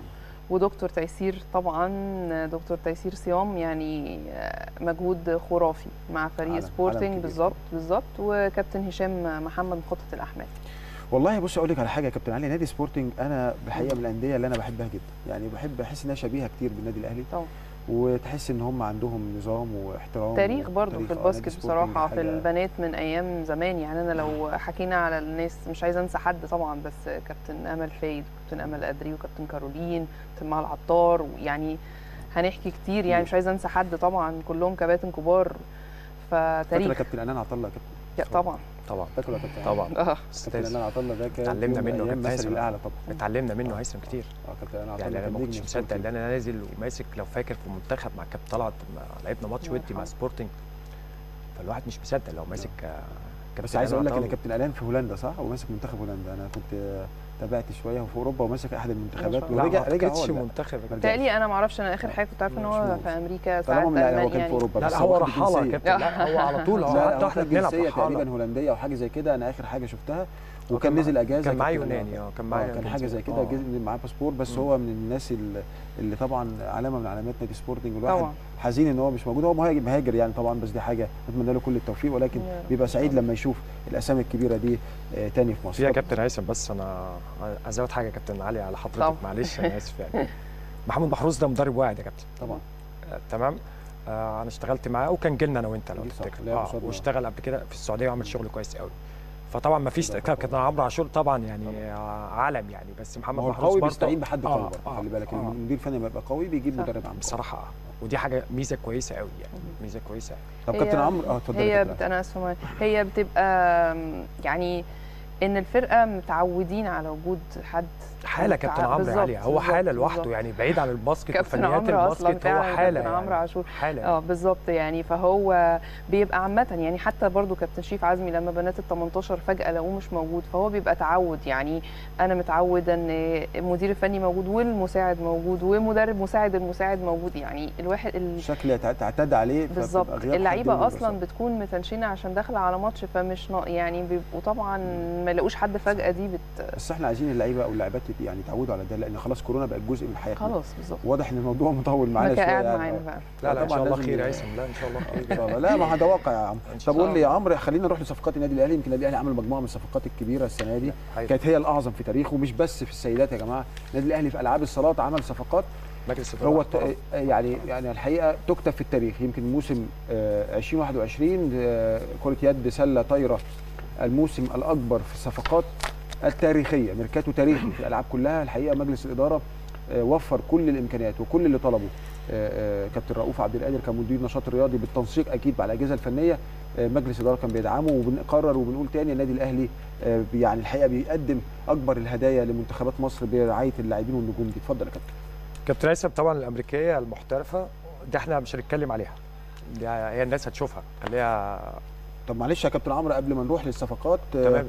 ودكتور تيسير طبعا دكتور تيسير صيام يعني آه، مجهود خرافي مع فريق عالم- عالم سبورتنج كبير. بالظبط بالظبط وكابتن هشام محمد مخطط الاحمال والله بص اقول لك على حاجه يا كابتن علي نادي سبورتنج انا الحقيقه من الانديه اللي انا بحبها جدا يعني بحب احس انها شبيهه كتير بالنادي الاهلي طبعا وتحس ان هم عندهم نظام واحترام تاريخ برضو وتاريخ. في آه، الباسكت نادي سبورتنج بصراحه في حاجة- البنات من ايام زمان يعني انا لو حكينا على الناس مش عايزه انسى حد طبعا بس كابتن امل فايد كابتن امل ادري وكابتن كارولين كابتن مها العطار يعني هنحكي كتير يعني مش عايزه انسى حد طبعا كلهم كباتن كبار فاكر فتاريخ كابتن انان عطله يا كابتن يا طبعا طبعا فاكره يا كابتن طبعا اه كابتن استاذ انان عطله ده كان اتعلمنا يوم من منه أيام كابتن مثل هيثم. الاعلى طبعا اتعلمنا منه هيثم كتير اه كابتن انان عطله يعني انا كان ما نجم كنتش مصدق سبورتنج. ان انا نازل وماسك لو فاكر في المنتخب مع كابتن طلعت مع- لعبنا ماتش الله ودي مع يرحمه. سبورتنج فالواحد مش مصدق لو ماسك آه، كابتن بس عايز اقول لك ان عطاوي. كابتن الان في هولندا صح وماسك منتخب هولندا انا كنت آه، تابعت شويه وفي اوروبا وماسك احد المنتخبات شاء لا ورجع ما رجع اعتقدش هو لا. منتخب ما رجعش. تالي انا ما اعرفش انا اخر حاجه كنت عارفه ان مش هو موجود. في امريكا ساعات طالما من لا هو المانيا كان في يعني اوروبا لا بس لا هو هو واخد رحاله يا الجنسية. كابتن لا هو على طول هو لا حتى لا واحنا واخد بنلعب جنسيه تقريبا رحاله هولنديه او حاجه زي كده انا اخر حاجه شفتها هو وكان كان نزل اجازه كان معاه كابتن يوناني اه كان اه معاه كان حاجه جنسية. زي كده آه. جز- معاه باسبور بس مم. هو من الناس اللي, اللي طبعا علامه من علامات نادي سبورتنج الواحد طبعا حزين ان هو مش موجود هو مهاجر مهاجر يعني طبعا بس دي حاجه نتمنى له كل التوفيق ولكن يا رب. بيبقى سعيد لما يشوف الاسامي الكبيره دي آه، تاني في مصر فيها طب- كابتن هيثم بس انا ازود حاجه يا كابتن علي على حضرتك طبعا. معلش انا اسف يعني محمود محروس ده مدرب واعد يا كابتن طبعا آه، تمام آه انا اشتغلت معاه وكان جيلنا انا وانت لو دي صح، تفتكر لعب اه قصادنا. واشتغل قبل كده في السعوديه وعمل شغل كويس قوي فطبعا ما فيش ده كابتن عمرو عاشور طبعا يعني آه، عالم يعني بس ما محمد هو محروس القوي برضه بيستعين بحد قوي آه، برضه آه، خلي بالك آه. المدير الفني لما يبقى قوي بيجيب صح. مدرب عام بصراحه آه. ودي حاجه ميزه كويسه قوي يعني ميزه كويسه طب هي- كابتن عمرو اه اتفضل يا هي كابتن بت... انا اسفه معلش. هي بتبقى آم، يعني ان الفرقه متعودين على وجود حد حاله كابتن متع- عمرو بالظبط، عاليه هو بالظبط، حاله لوحده بالظبط. يعني بعيد عن الباسكت كابتن وفنيات عمرو اصلا الباسكت هو فعلا حاله كابتن عمرو يعني عاشور حاله اه بالظبط يعني فهو بيبقى عامة يعني حتى برضو كابتن شريف عزمي لما بنات ال 18 فجأة لقوه مش موجود فهو بيبقى تعود يعني أنا متعودة إن المدير الفني موجود والمساعد موجود ومدرب مساعد المساعد موجود يعني الواحد ال... الشكل يتع- تعتاد عليه فبتبقى بالظبط غياب حد اللعيبه يبقى اصلا صعب. بتكون متنشنه عشان داخله على ماتش فمش نا... يعني بيبقوا طبعا ما يلاقوش حد فجاه دي بت... بس احنا عايزين اللعيبه او اللاعبات يت- يعني يتعودوا على ده لان خلاص كورونا بقت جزء من حياتنا خلاص بالظبط واضح ان الموضوع مطول معانا ما شويه كان قاعد يعني. معانا آه. بقى لا لا ان طبعاً شاء الله لازم خير يا ي- هيثم لا ان شاء الله ان خير شاء الله لا ما ده واقع يا عم إن شاء طب قول لي يا الله. عمرو خلينا نروح لصفقات النادي الاهلي يمكن النادي الاهلي عمل مجموعه من الصفقات الكبيره السنه دي حقيقي. كانت هي الاعظم في تاريخه مش بس في السيدات يا جماعه النادي الاهلي في العاب الصالات عمل صفقات مجلس الاداره هو احترم. الت- يعني يعني الحقيقه تكتب في التاريخ يمكن موسم آه، 2021 آه، كره يد سله طايره الموسم الاكبر في الصفقات التاريخيه ميركاتو تاريخي في الالعاب كلها الحقيقه مجلس الاداره آه، وفر كل الامكانيات وكل اللي طلبه آه، آه، كابتن رؤوف عبد القادر كمدير نشاط رياضي بالتنسيق اكيد مع الاجهزه الفنيه آه، مجلس الاداره كان بيدعمه وبنقرر وبنقول تاني النادي الاهلي آه، يعني الحقيقه بيقدم اكبر الهدايا لمنتخبات مصر برعايه اللاعبين والنجوم دي اتفضل يا كابتن كابتن هيثم طبعا الامريكيه المحترفه دي احنا مش هنتكلم عليها دي هي الناس هتشوفها خليها طب معلش يا كابتن عمرو قبل ما نروح للصفقات آه، تمام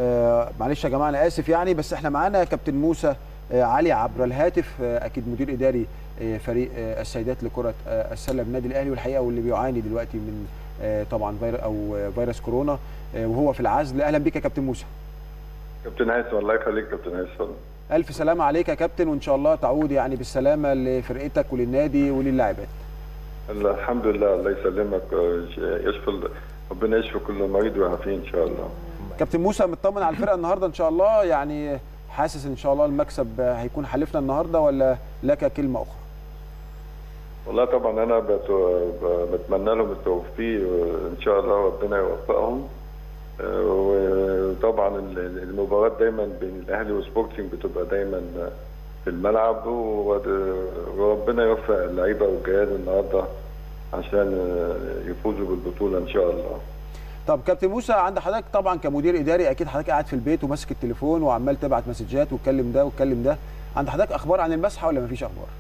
آه معلش يا جماعه انا اسف يعني بس احنا معانا كابتن موسى آه علي عبر الهاتف آه اكيد مدير اداري آه فريق آه السيدات لكره آه السله بالنادي الاهلي والحقيقه واللي بيعاني دلوقتي من آه طبعا فيروس او آه فيروس كورونا آه وهو في العزل اهلا بيك يا كابتن موسى كابتن هيثم الله يخليك كابتن هيثم الف سلامه عليك يا كابتن وان شاء الله تعود يعني بالسلامه لفرقتك وللنادي وللاعبات الحمد لله الله يسلمك آه، يشفي ال- ربنا يشفي كل مريض ويعافيه ان شاء الله كابتن موسى مطمن على الفرقه النهارده ان شاء الله يعني حاسس ان شاء الله المكسب آه، هيكون حلفنا النهارده ولا لك كلمه اخرى والله طبعا انا بت- ب- بتمنى لهم التوفيق آه، ان شاء الله ربنا يوفقهم آه، وطبعا ال- المباراه دايما بين الاهلي وسبورتنج بتبقى دايما في الملعب وود- وربنا يوفق اللعيبه والجهاز النهارده عشان آه، يفوزوا بالبطوله ان شاء الله طب كابتن موسى عند حضرتك طبعا كمدير اداري اكيد حضرتك قاعد في البيت وماسك التليفون وعمال تبعت مسجات وتكلم ده وتكلم ده عند حضرتك اخبار عن المسحه ولا مفيش اخبار؟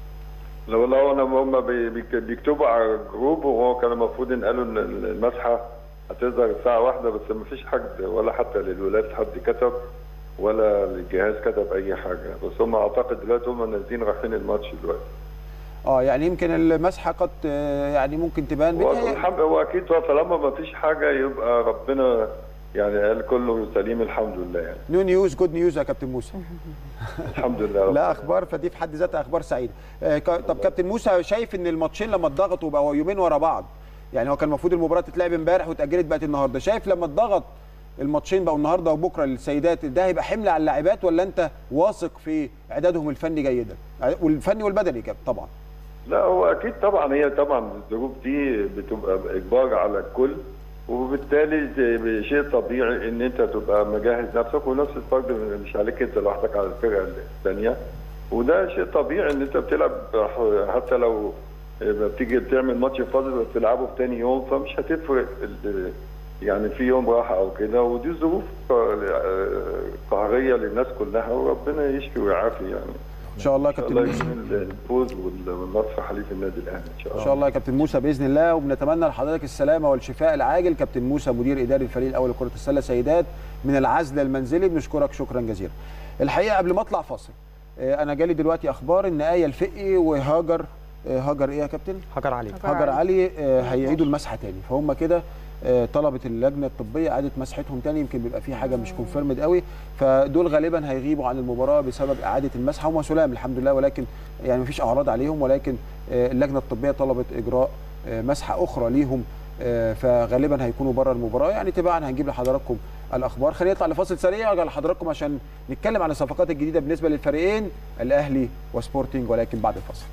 لا والله انا هم بي- بيك- بيكتبوا على الجروب وهو كان المفروض ان قالوا ان المسحه هتظهر الساعه واحدة بس ما فيش حد ولا حتى للولاد حد كتب ولا الجهاز كتب اي حاجه بس هم اعتقد دلوقتي هم نازلين رايحين الماتش دلوقتي اه يعني يمكن المسحه قد آه، يعني ممكن تبان هو بتهيأ- الحمد هو اكيد هو طالما ما فيش حاجه يبقى ربنا يعني قال كله سليم الحمد لله يعني نيو نيوز جود نيوز يا كابتن موسى الحمد لله رب لا اخبار فدي في حد ذاتها اخبار سعيده آه، ك- طب كابتن موسى شايف ان الماتشين لما اتضغطوا بقوا يومين ورا بعض يعني هو كان المفروض المباراه تتلعب امبارح واتاجلت بقت النهارده شايف لما اتضغط الماتشين بقوا النهارده وبكره للسيدات ده هيبقى حمل على اللاعبات ولا انت واثق في اعدادهم الفني جيدا والفني والبدني كاب- طبعا لا هو اكيد طبعا هي طبعا الظروف دي بتبقى اجبار على الكل وبالتالي زي- شيء طبيعي ان انت تبقى مجهز نفسك ونفس الفرد مش عليك انت لوحدك على الفرقه الثانيه وده شيء طبيعي ان انت بتلعب حتى لو بتيجي تعمل ماتش فاضل بتلعبه في تاني يوم فمش هتفرق ال- يعني في يوم راحه او كده ودي ظروف قهريه للناس كلها وربنا يشفي ويعافي يعني ان شاء الله يا ان شاء كابتن الله موسى يكون الفوز وال- والنصر حليف النادي الاهلي ان شاء الله ان شاء الله يا كابتن موسى باذن الله وبنتمنى لحضرتك السلامه والشفاء العاجل كابتن موسى مدير اداري الفريق الاول لكره السله سيدات من العزل المنزلي بنشكرك شكرا جزيلا الحقيقه قبل ما اطلع فاصل آه، انا جالي دلوقتي اخبار ان ايه الفقي وهاجر آه، هاجر ايه يا كابتن هاجر علي هاجر هاجر علي. علي آه، هيعيدوا المسحه تاني فهم كده آه، طلبت اللجنه الطبيه اعاده مسحتهم تاني يمكن بيبقى في حاجه مش كونفيرمد قوي فدول غالبا هيغيبوا عن المباراه بسبب اعاده المسحه هم سلام الحمد لله ولكن يعني مفيش اعراض عليهم ولكن آه، اللجنه الطبيه طلبت اجراء آه، مسحه اخرى ليهم آه، فغالبا هيكونوا بره المباراه يعني تباعا هنجيب لحضراتكم الاخبار خلينا نطلع لفاصل سريع وارجع لحضراتكم عشان نتكلم عن الصفقات الجديده بالنسبه للفريقين الاهلي وسبورتنج ولكن بعد الفاصل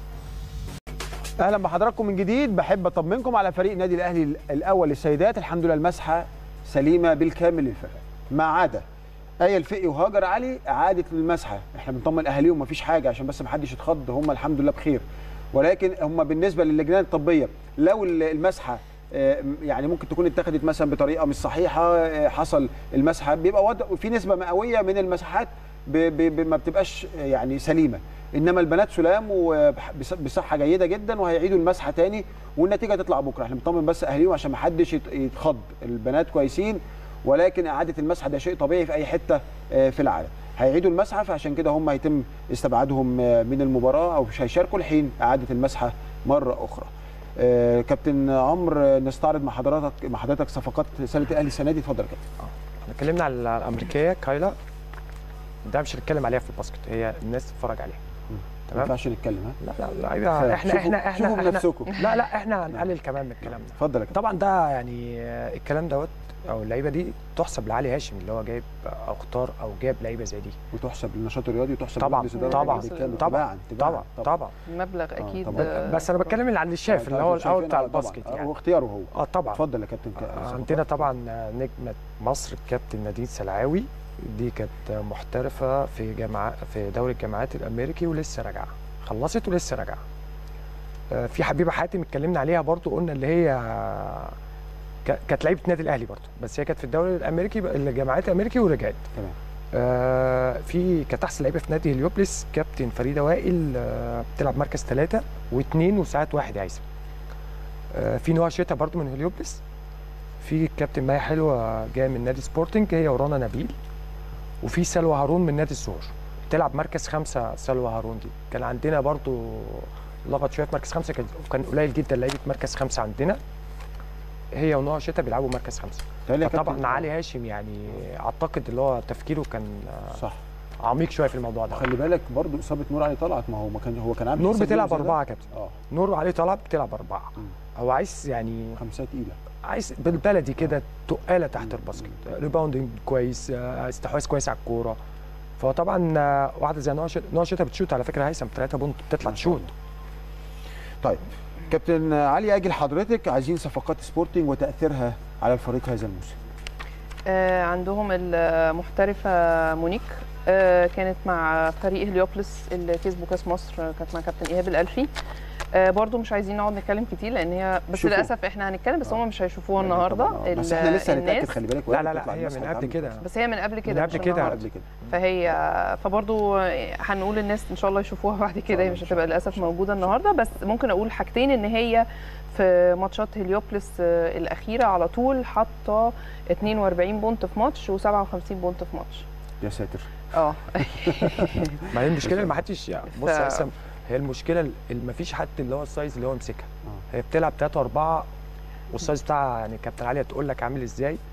اهلا بحضراتكم من جديد بحب اطمنكم على فريق النادي الاهلي الاول للسيدات الحمد لله المسحه سليمه بالكامل للفرق ما عدا ايه الفقي وهاجر علي اعاده المسحه احنا بنطمن اهاليهم مفيش حاجه عشان بس ما حدش يتخض هم الحمد لله بخير ولكن هم بالنسبه للجنان الطبيه لو المسحه آه، يعني ممكن تكون اتخذت مثلا بطريقه مش صحيحه آه، حصل المسحه بيبقى وضع في نسبه مئويه من المساحات ب- ب- ب- ما بتبقاش يعني سليمه انما البنات سلام وبصحه جيده جدا وهيعيدوا المسحه تاني والنتيجه تطلع بكره احنا بنطمن بس اهاليهم عشان ما حدش يت- يتخض البنات كويسين ولكن اعاده المسحه ده شيء طبيعي في اي حته آه، في العالم هيعيدوا المسحه فعشان كده هم هيتم استبعادهم آه، من المباراه او مش هيشاركوا لحين اعاده المسحه مره اخرى آه، كابتن عمرو آه، نستعرض مع حضرتك مع حضرتك صفقات سله الاهلي السنه دي اتفضل يا كابتن احنا اتكلمنا على الامريكيه كايلا ده مش هنتكلم عليها في الباسكت هي الناس تتفرج عليها ما تمام ينفعش نتكلم ها لا لا لعيبه احنا شوفوا- احنا احنا شوفوا احنا بنفسكم. لا لا احنا هنقلل كمان من الكلام ده اتفضل يا كابتن طبعا ده يعني آه، الكلام دوت او اللعيبه دي تحسب لعلي هاشم اللي هو جايب او اختار او جاب لعيبه زي دي وتحسب للنشاط الرياضي وتحسب طبعا لمجلس الإدارة طبعا بالكامل. طبعا تباعاً، طبعا طبعا المبلغ آه، اكيد طبعاً. آه، بس انا بتكلم اللي على الشاف اللي هو الاول بتاع الباسكت يعني يعني هو اختياره هو اه طبعا اتفضل يا كابتن ك- آه، صفقات. عندنا طبعا نجمه مصر الكابتن نادين سلعاوي دي كانت محترفه في جامعه في دوري الجامعات الامريكي ولسه راجعه خلصت ولسه راجعه آه، في حبيبه حاتم اتكلمنا عليها برضو قلنا اللي هي ك- كانت لعيبه النادي الاهلي برضو بس هي كانت في الدوري الامريكي الجامعات الامريكي ورجعت تمام آه في كانت احسن لعيبه في نادي هليوبلس كابتن فريده وائل آه بتلعب مركز ثلاثه واثنين وساعات واحد يا هيثم آه في نوع شتا برضو من هليوبلس في كابتن مايا حلوه جايه من نادي سبورتنج هي ورانا نبيل وفي سلوى هارون من نادي الزهور بتلعب مركز خمسه سلوى هارون دي كان عندنا برضو لغط شويه في مركز خمسه كان كان قليل جدا لعيبه مركز خمسه عندنا هي ونوع شتا بيلعبوا مركز خمسه تهيألي يا كابتن- طبعا علي هاشم يعني اعتقد اللي هو تفكيره كان آه، صح عميق شويه في الموضوع ده خلي بالك برضو اصابه نور علي طلعت ما هو ما كان هو كان عامل نور حساب بتلعب يوم زي ده. اربعه يا كابتن اه نور وعلي طلعت بتلعب اربعه مم. هو عايز يعني خمسه تقيله عايز بالبلدي كده تقاله تحت الباسكت ريباوندنج كويس آه، استحواذ كويس على الكوره فطبعا آه، واحده زي نوع شتا نوع شتا بتشوت على فكره هيثم 3 بونت بتطلع ما شاء تشوت الله. طيب كابتن علي اجي لحضرتك عايزين صفقات سبورتنج وتاثيرها على الفريق هذا الموسم آه، عندهم المحترفة مونيك آه، كانت مع فريق هليوبلس اللي كسبوا كاس مصر آه، كانت مع كابتن ايهاب الالفي آه، برضو مش عايزين نقعد نتكلم كتير لان هي بس شوفوا. للاسف احنا هنتكلم بس آه. هم مش هيشوفوها النهارده طبعاً، آه. بس احنا لسه هنتاكد الناس. خلي بالك لا وهي لا بتطلع لا هي الناس من هيتعاملوا. قبل كده بس هي من قبل كده من مش قبل كده. النهاردة. قبل كده فهي فبرضو هنقول للناس ان شاء الله يشوفوها بعد كده هي مش هتبقى للاسف موجوده النهارده بس ممكن اقول حاجتين ان هي في ماتشات هليوبلس آه، الاخيره على طول حاطه 42 بونت في ماتش و57 بونت في ماتش يا ساتر اه ما هي المشكله ما حدش يعني بص ف- يا هيثم هي المشكله اللي ما فيش حد اللي هو السايز اللي هو يمسكها آه. هي بتلعب 3 4 والسايز بتاعها يعني كابتن عليا تقول لك عامل ازاي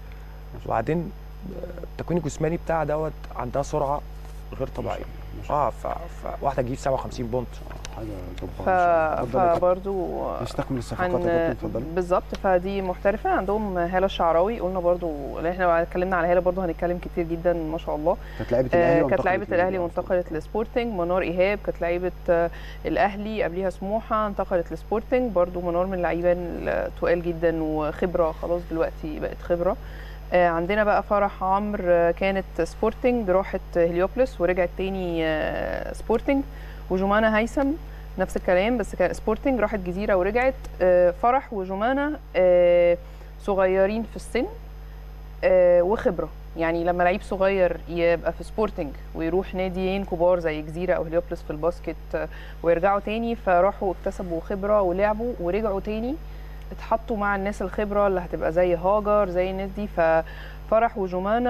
وبعدين آه، التكوين الجسماني بتاعها دوت عندها سرعه غير طبيعيه ما شاء اه ف... فواحده تجيب 57 بونت الله. حاجه ف... جباره اتفضل يا كابتن. فبرضو نستكمل الصفقات يا عن كابتن اتفضلي بالظبط فدي محترفه عندهم هاله الشعراوي قلنا برضو اللي احنا اتكلمنا على هاله برضو هنتكلم كتير جدا ما شاء الله كانت لعيبه الاهلي آه، وانتقلت كانت لعيبه للنادي الاهلي الأهلي. وانتقلت لسبورتنج منار ايهاب كانت لعيبه آه، الاهلي قبليها سموحه انتقلت لسبورتنج برضو منار من اللعيبه التقال جدا وخبره خلاص دلوقتي بقت خبره آه، عندنا بقى فرح عمرو آه، كانت سبورتنج راحت هليوبلس ورجعت تاني آه، سبورتنج وجمانة هيثم نفس الكلام بس كان سبورتنج راحت جزيره ورجعت آه، فرح وجمانة آه، صغيرين في السن آه، وخبره يعني لما لعيب صغير يبقى في سبورتنج ويروح ناديين كبار زي جزيره او هليوبلس في الباسكت آه، ويرجعوا تاني فراحوا اكتسبوا خبره ولعبوا ورجعوا تاني اتحطوا مع الناس الخبره اللي هتبقى زي هاجر زي الناس دي ففرح وجمانة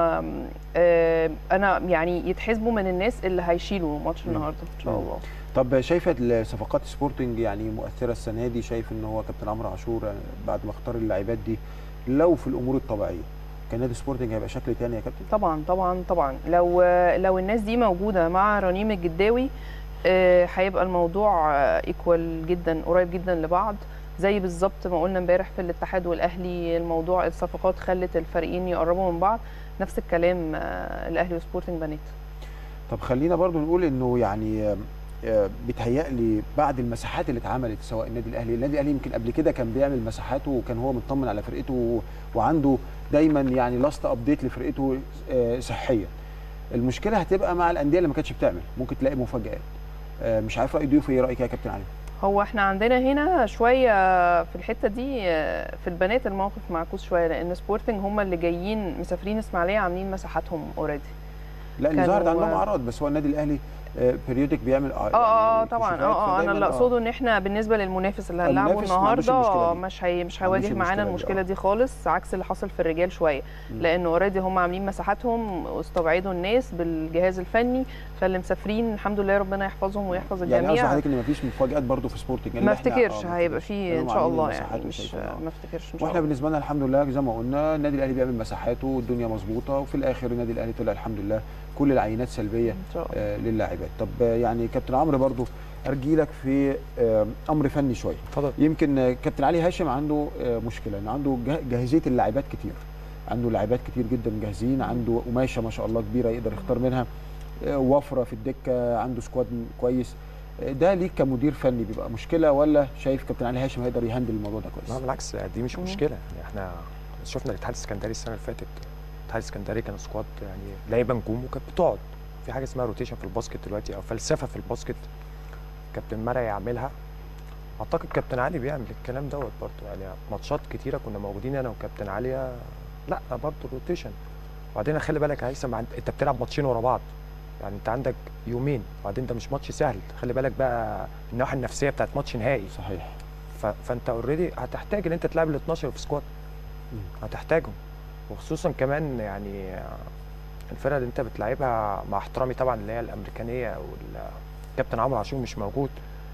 آه، انا يعني يتحسبوا من الناس اللي هيشيلوا ماتش مم. النهارده ان شاء مم. الله طب شايفه صفقات سبورتنج يعني مؤثره السنه دي شايف ان هو كابتن عمرو عاشور بعد ما اختار اللاعبات دي لو في الامور الطبيعيه كان نادي سبورتنج هيبقى شكل تاني يا كابتن طبعا طبعا طبعا لو لو الناس دي موجوده مع رنيم الجداوي آه، هيبقى الموضوع ايكوال جدا قريب جدا لبعض زي بالظبط ما قلنا امبارح في الاتحاد والاهلي الموضوع الصفقات خلت الفريقين يقربوا من بعض نفس الكلام آه، الاهلي وسبورتنج بنات طب خلينا برضو نقول انه يعني آه، آه، بيتهيألي بعد المساحات اللي اتعملت سواء النادي الاهلي النادي الاهلي يمكن قبل كده كان بيعمل مساحاته وكان هو مطمن على فرقته و- وعنده دايما يعني لاست ابديت لفرقته آه، صحيا المشكله هتبقى مع الانديه اللي ما كانتش بتعمل ممكن تلاقي مفاجآت آه، مش عارف راي ضيوفي ايه رايك يا كابتن علي هو احنا عندنا هنا شويه في الحته دي آه، في البنات الموقف معكوس شويه لان سبورتنج هم اللي جايين مسافرين اسماعيليه عاملين مساحاتهم اوريدي لا اللي كانوا- ظهرت عندهم اعراض بس هو النادي الاهلي بيريودك بيعمل اه اه طبعا كشوفات، اه اه انا فدايماً اللي آه. اقصده ان احنا بالنسبه للمنافس اللي هنلعبه المنافس ما عندوش النهارده المشكلة دي. مش هي مش ما عندوش هيواجه معانا المشكلة دي، المشكله آه. دي خالص عكس اللي حصل في الرجال شويه مم. لان اوريدي هم عاملين مساحاتهم واستبعدوا الناس بالجهاز الفني فاللي مسافرين الحمد لله ربنا يحفظهم ويحفظ يعني قصدي الجميع حضرتك ان مفيش مفاجآت برضو في سبورتنج يعني ما اللي إحنا- افتكرش آه، ما هيبقى افتكرش. فيه كانوا ان شاء عاملين الله المساحات يعني مش وشايفين، آه. ما افتكرش ان شاء واحنا الله بالنسبه لنا الحمد لله زي ما قلنا النادي الاهلي بيعمل مساحاته والدنيا مظبوطه وفي الاخر النادي الاهلي طلع الحمد لله كل العينات سلبيه ان شاء الله آه للاعبات طب آه، يعني كابتن عمرو برضو ارجي لك في آه امر فني شويه اتفضل يمكن آه، كابتن علي هاشم عنده آه مشكله ان عنده جه- جاهزيه اللاعبات كتير عنده لاعبات كتير جدا جاهزين عنده قماشه ما شاء الله كبيره يقدر يختار منها آه، وفره في الدكه عنده سكواد كويس آه، ده ليك كمدير فني بيبقى مشكله ولا شايف كابتن علي هاشم هيقدر يهندل الموضوع ده لا كويس بالعكس دي مش مم. مشكله يعني احنا شفنا الاتحاد السكندري السنه اللي فاتت الاتحاد السكندري كان سكواد يعني لعيبه نجوم وكانت بتقعد في حاجه اسمها روتيشن في الباسكت دلوقتي او فلسفه في الباسكت كابتن مرعي يعملها اعتقد كابتن علي بيعمل الكلام دوت برضه يعني ماتشات كتيره كنا موجودين انا وكابتن علي لا برضه روتيشن وبعدين خلي بالك يا هيثم عند- انت بتلعب ماتشين ورا بعض يعني انت عندك يومين وبعدين ده مش ماتش سهل خلي بالك بقى الناحيه النفسيه بتاعت ماتش نهائي صحيح ف... فانت اوريدي هتحتاج ان انت تلعب ال 12 في سكواد مم. هتحتاجهم وخصوصا كمان يعني الفرقه اللي انت بتلعبها مع احترامي طبعا اللي هي الامريكانيه او ال- كابتن عمرو عاشور مش موجود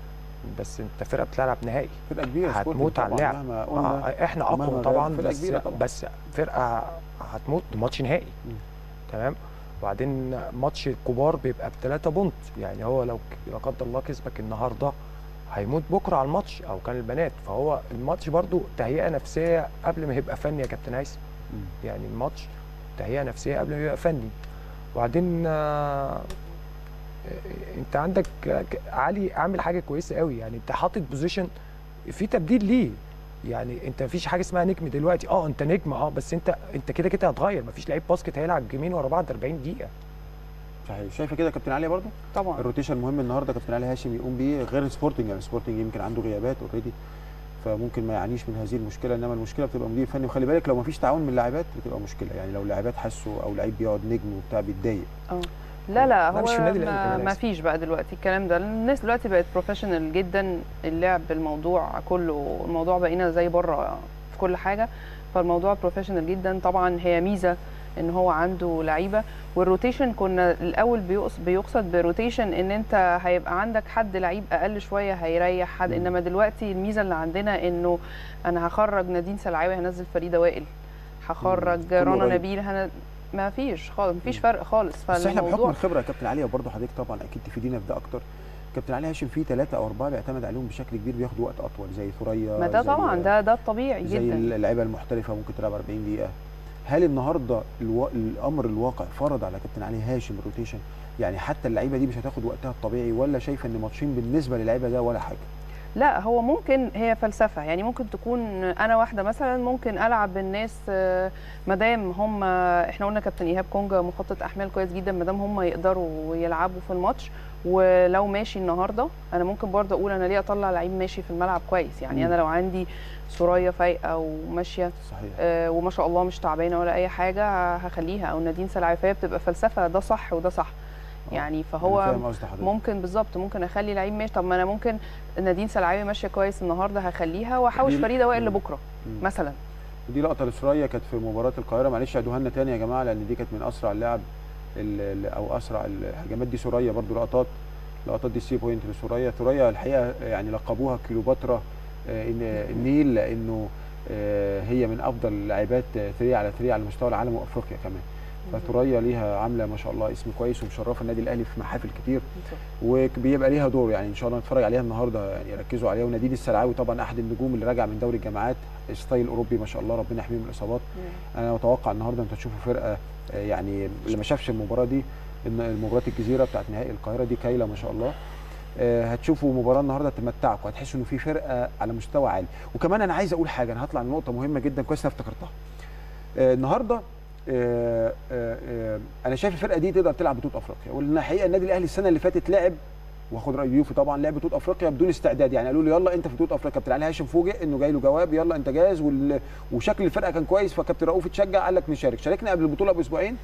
بس انت فرقه بتلعب نهائي فرقه كبيره سبورتنج هتموت على طبعاً اللعب مهما قلنا آه احنا ومهما اقوى غاب طبعا فرقة بس كبيرة طبعاً. بس فرقه هتموت ماتش نهائي مم. تمام وبعدين ماتش الكبار بيبقى بثلاثة بونت يعني هو لو ك- لا قدر الله كسبك النهارده هيموت بكره على الماتش او كان البنات فهو الماتش برضو تهيئه نفسيه قبل ما يبقى فني يا كابتن هيثم مم. يعني الماتش تهيئه نفسيه قبل ما يبقى فني وبعدين آه، انت عندك ك- علي عامل حاجه كويسه قوي يعني انت حاطط بوزيشن في تبديل ليه يعني انت مفيش حاجه اسمها نجم دلوقتي اه انت نجم اه بس انت انت كده كده هتغير مفيش لعيب باسكت هيلعب جيمين ورا بعض 40 دقيقه صحيح شايفه كده يا كابتن علي برضو طبعا الروتيشن مهم النهارده كابتن علي هاشم يقوم بيه غير سبورتنج يعني سبورتنج يمكن عنده غيابات اوريدي فممكن ما يعانيش من هذه المشكله انما المشكله بتبقى مدير فني وخلي بالك لو ما فيش تعاون من اللاعبات بتبقى مشكله يعني لو لاعبات حسوا او لعيب بيقعد نجم وبتاع بيتضايق لا لا لا، هو مش في النادي الأهلي ما, كمان ما لازم. فيش بقى دلوقتي الكلام ده الناس دلوقتي بقت بروفيشنال جدا اللعب الموضوع كله الموضوع بقينا زي بره في كل حاجه فالموضوع بروفيشنال جدا طبعا هي ميزه ان هو عنده لعيبه والروتيشن كنا الاول بيقص- بيقصد بروتيشن ان انت هيبقى عندك حد لعيب اقل شويه هيريح حد مم. انما دلوقتي الميزه اللي عندنا انه انا هخرج نادين سلعاوي هنزل فريده وائل هخرج كله رنا قريب. نبيل هن... ما فيش خالص مفيش فرق خالص بس احنا بحكم فالموضوع الخبره يا كابتن علي وبرضه حضرتك طبعا اكيد تفيدينا في ده اكتر كابتن علي هاشم في ثلاثه او اربعه بيعتمد عليهم بشكل كبير بياخدوا وقت اطول زي ثريا ما ده زي- طبعا ده ده الطبيعي زي جدا اللعيبه المحترفه ممكن تلعب 40 دقيقه هل النهارده الو... الامر الواقع فرض على كابتن علي هاشم الروتيشن يعني حتى اللعيبه دي مش هتاخد وقتها الطبيعي ولا شايف ان ماتشين بالنسبه للعيبه ده ولا حاجه لا هو ممكن هي فلسفه يعني ممكن تكون انا واحده مثلا ممكن العب بالناس آه، مادام هم احنا قلنا كابتن ايهاب كونجا مخطط احمال كويس جدا مادام هم يقدروا يلعبوا في الماتش ولو ماشي النهارده انا ممكن برضه اقول انا ليه اطلع لعيب ماشي في الملعب كويس يعني مم. انا لو عندي سوريا فايقه وماشيه صحيح آه، وما شاء الله مش تعبانه ولا اي حاجه هخليها او نادين سلعي فهي بتبقى فلسفه ده صح وده صح يعني أنا فهو فاهم قصد حضرتك ممكن بالظبط ممكن اخلي لعيب ماشي طب ما انا ممكن نادين سلعاوي ماشيه كويس النهارده هخليها واحوش دي- فريده وائل مم. لبكره مم. مثلا ودي لقطه لسوريا كانت في مباراه القاهره معلش عيدوها لنا تاني يا جماعه لان دي كانت من اسرع اللعب ال- ال- او اسرع الهجمات دي سوريا برضو لقطات لقطات دي سي بوينت لسوريا ثريا الحقيقه يعني لقبوها كيلوباترا آه، إن- النيل لانه آه، هي من افضل لاعبات 3 على 3 على مستوى العالم وافريقيا كمان فثريا ليها عامله ما شاء الله اسم كويس ومشرفه النادي الاهلي في محافل كتير وبيبقى ليها دور يعني ان شاء الله نتفرج عليها النهارده يعني يركزوا عليها ونادين السلعاوي طبعا احد النجوم اللي راجع من دوري الجامعات ستايل اوروبي ما شاء الله ربنا يحميه من الاصابات انا متوقع النهارده انتوا تشوفوا فرقه آه، يعني اللي ما شافش المباراه دي ان مباراه الجزيره بتاعت نهائي القاهره دي كايله ما شاء الله آه، هتشوفوا مباراه النهارده تمتعكم هتحسوا انه في فرقه على مستوى عالي وكمان انا عايز اقول حاجه انا هطلع لنقطه مهمه جدا كويس إن أنا افتكرتها آه، النهارده آه، آه، آه، انا شايف الفرقه دي تقدر تلعب بطوله افريقيا وان الحقيقه النادي الاهلي السنه اللي فاتت لعب واخد راي ضيوفي طبعا لعب بطوله افريقيا بدون استعداد يعني قالوا له يلا انت في بطوله افريقيا كابتن علي هاشم فوجئ انه جاي له جواب يلا انت جاهز وال... وشكل الفرقه كان كويس فكابتن رؤوف اتشجع قال لك نشارك شاركنا قبل البطوله باسبوعين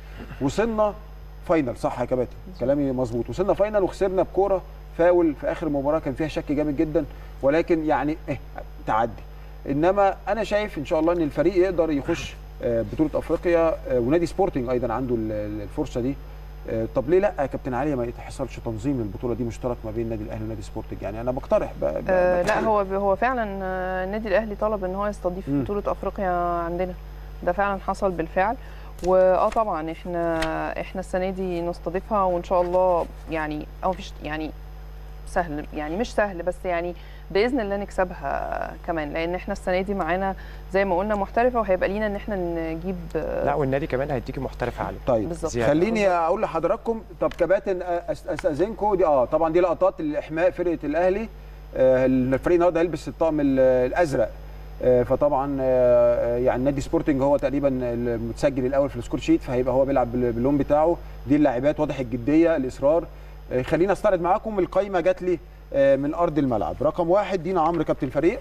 وصلنا فاينل صح يا كباتن كلامي مظبوط وصلنا فاينل وخسرنا بكوره فاول في اخر مباراه كان فيها شك جامد جدا ولكن يعني ايه تعدي انما انا شايف ان شاء الله ان الفريق يقدر يخش آه، بطوله افريقيا آه، ونادي سبورتنج ايضا عنده ال- ال- الفرصه دي آه، طب ليه لا يا كابتن علي ما يتحصلش تنظيم البطوله دي مشترك ما بين النادي الاهلي ونادي سبورتنج يعني انا بقترح ب... ب... آه لا بتحاول. هو هو فعلا آه، النادي الاهلي طلب ان هو يستضيف مم. بطوله افريقيا عندنا ده فعلا حصل بالفعل واه طبعا احنا احنا السنه دي نستضيفها وان شاء الله يعني او مفيش يعني سهل يعني مش سهل بس يعني باذن الله نكسبها كمان لان احنا السنه دي معانا زي ما قلنا محترفه وهيبقى لينا ان احنا نجيب آه، لا والنادي كمان هيديكي محترفه عاليه طيب بالظبط. زيادة. خليني اقول لحضراتكم طب كباتن أس- استاذنكم دي اه طبعا دي لقطات الاحماء فرقه الاهلي آه، الفريق النهارده هيلبس الطقم ال- الازرق آه، فطبعا آه، يعني نادي سبورتنج هو تقريبا المتسجل الاول في السكور شيت فهيبقى هو بيلعب بال- باللون بتاعه دي اللاعبات واضح الجديه الاصرار آه، خليني استعرض معاكم القائمه جات لي آه، من ارض الملعب رقم واحد دينا عمرو كابتن الفريق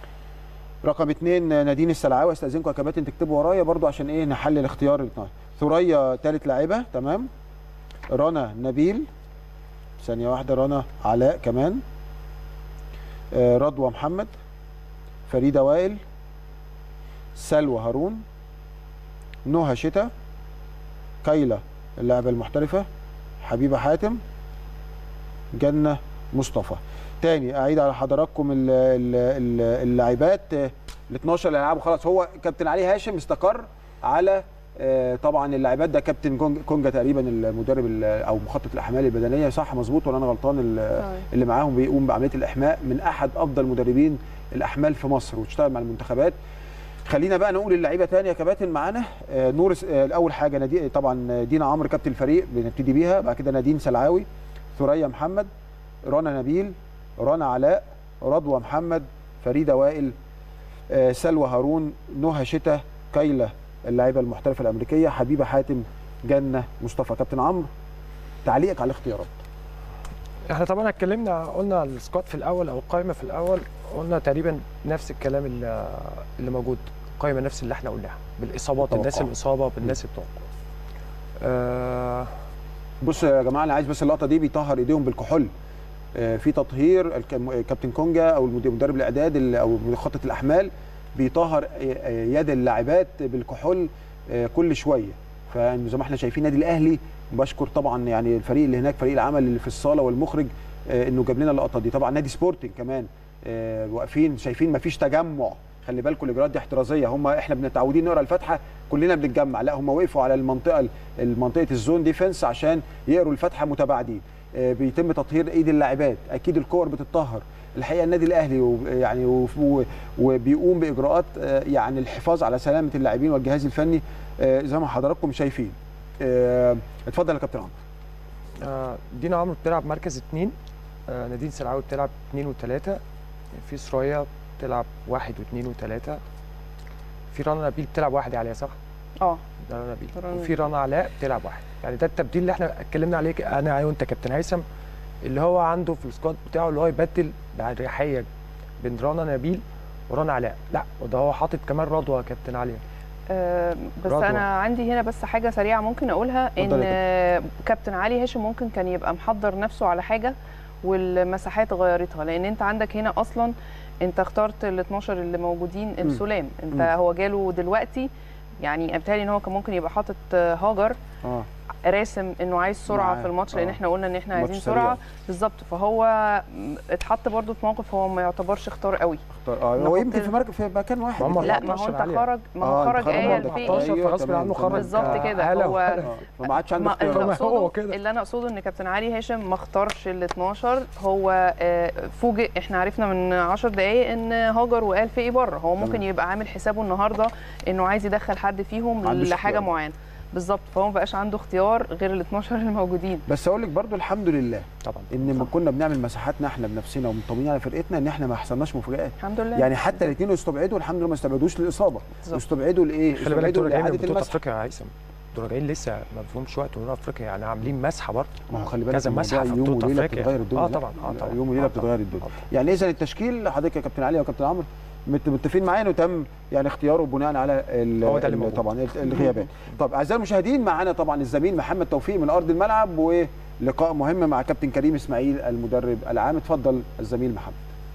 رقم اثنين آه، نادين السلعاوي استاذنكم يا كباتن تكتبوا ورايا برضو عشان ايه نحلل اختيار الاثنين ثريا ثالث لاعبه تمام رنا نبيل ثانيه واحده رنا علاء كمان آه، رضوى محمد فريده وائل سلوى هارون نهى شتا كايلا اللاعبه المحترفه حبيبه حاتم جنه مصطفى تاني اعيد على حضراتكم ال- ال- ال- اللاعبات ال 12 اللي هيلعبوا خلاص هو كابتن علي هاشم استقر على آه، طبعا اللاعبات ده كابتن كونج- كونجا تقريبا المدرب ال- او مخطط الاحمال البدنيه صح مظبوط ولا انا غلطان ال- طيب. اللي معاهم بيقوم بعمليه الاحماء من احد افضل مدربين الاحمال في مصر واشتغل مع المنتخبات خلينا بقى نقول اللعيبه تاني يا كباتن معانا آه، نور س- آه، الاول حاجه نادي طبعا دينا عمرو كابتن الفريق بنبتدي بيها بعد كده نادين سلعاوي ثريا محمد رنا نبيل رنا علاء رضوى محمد فريده وائل آه، سلوى هارون نهى شتا كايلا اللاعبه المحترفه الامريكيه حبيبه حاتم جنه مصطفى كابتن عمرو تعليقك على الاختيارات احنا طبعا اتكلمنا قلنا السكواد في الاول او القائمه في الاول قلنا تقريبا نفس الكلام اللي, اللي موجود القائمه نفس اللي احنا قلناها بالاصابات الناس توقع. الاصابه بالناس التوقع آه بص يا جماعه انا عايز بس اللقطه دي بيطهر ايديهم بالكحول آه، في تطهير الك- كابتن كونجا او المد- مدرب الاعداد ال- او مخطط الاحمال بيطهر آه، آه، يد اللاعبات بالكحول آه، كل شويه فزي ما احنا شايفين النادي الاهلي بشكر طبعا يعني الفريق اللي هناك فريق العمل اللي في الصاله والمخرج آه، انه جاب لنا اللقطه دي طبعا نادي سبورتنج كمان آه، واقفين شايفين مفيش تجمع خلي بالكم الاجراءات دي احترازيه هم احنا متعودين نقرا الفاتحه كلنا بنتجمع لا هم وقفوا على المنطقه المنطقه الزون ديفنس عشان يقروا الفاتحه متباعدين آه، بيتم تطهير ايد اللاعبات اكيد الكور بتتطهر الحقيقه النادي الاهلي و- يعني و- و- وبيقوم باجراءات آه، يعني الحفاظ على سلامه اللاعبين والجهاز الفني آه، زي ما حضراتكم شايفين آه، اتفضل يا كابتن عمرو آه، دينا عمرو بتلعب مركز اتنين آه، نادين سلعاوي بتلعب اتنين وتلاتة في سرايا بتلعب واحد واتنين وتلاتة في رنا نبيل بتلعب واحد عليها صح؟ اه رنا نبيل رنا وفي رنا علاء بتلعب واحد يعني ده التبديل اللي احنا اتكلمنا عليه ك- انا وانت كابتن هيثم اللي هو عنده في السكواد بتاعه اللي هو يبدل بأريحية بين رنا نبيل ورنا علاء لا وده هو حاطط كمان رضوى يا كابتن عليا آه، بس رضوى. انا عندي هنا بس حاجه سريعه ممكن اقولها اتفضل ان يا آه، كابتن علي هاشم ممكن كان يبقى محضر نفسه على حاجه والمساحات غيرتها لان انت عندك هنا اصلا انت اخترت ال 12 اللي موجودين السلام انت مم. هو جاله دلوقتي يعني بالتالي ان هو كان ممكن يبقى حاطط آه، هاجر اه راسم انه عايز سرعه معاه. في الماتش لان آه. احنا قلنا ان احنا ماتش عايزين سريع. سرعه بالظبط فهو م- اتحط برضو في موقف هو ما يعتبرش اختار قوي اختار- اه هو نحط يمكن ال- في مركز في مكان واحد ما هم لا ما هو 14 انت عالية. خرج ما آه، هو أنت خرج خرج ايه برضه الفي 14 أيوة، فغصب تمام، عنه تمام. خرج بالظبط آه، كده هلا هو وهلا. اه فما عادش عنده ما اختيار اللي هو اقصده كده. اللي انا اقصده ان كابتن علي هاشم ما اختارش ال 12 هو آه، فوجئ احنا عرفنا من 10 دقائق ان هاجر وقال في ايه بره هو ممكن تمام. يبقى عامل حسابه النهارده انه عايز يدخل حد فيهم ما عندوش لحاجه اختيار. معينه بالظبط فهو ما بقاش عنده اختيار غير ال 12 الموجودين بس اقول لك برضو الحمد لله طبعا ان ما كنا بنعمل مساحاتنا احنا بنفسنا ومطمنين على فرقتنا ان احنا ما حصلناش مفاجآت الحمد لله يعني حتى الاثنين استبعدوا الحمد لله ما استبعدوش للاصابه بالظبط. واستبعدوا لايه؟ خلي بالك استبعدوا دول جايين من لاعاده بطوله المسح افريقيا يا هيثم دول جايين لسه ما فيهمش وقت ونور افريقيا يعني عاملين مسحه برضه ما هو خلي بالك كذا الموضوع مسحه في يوم بطوله وليله افريقيا بتتغير الدنيا اه لا. طبعا اه طبعا يوم وليله آه طبعاً. بتتغير الدنيا آه طبعاً. يعني اذا التشكيل حضرتك يا كابتن علي وكابتن عمرو مت- متفقين معايا انه تم يعني اختياره بناء على ال- هو ده اللي ال- موجود. طبعا ال- الغيابات طب اعزائي المشاهدين معانا طبعا الزميل محمد توفيق من ارض الملعب ولقاء مهم مع كابتن كريم اسماعيل المدرب العام اتفضل الزميل محمد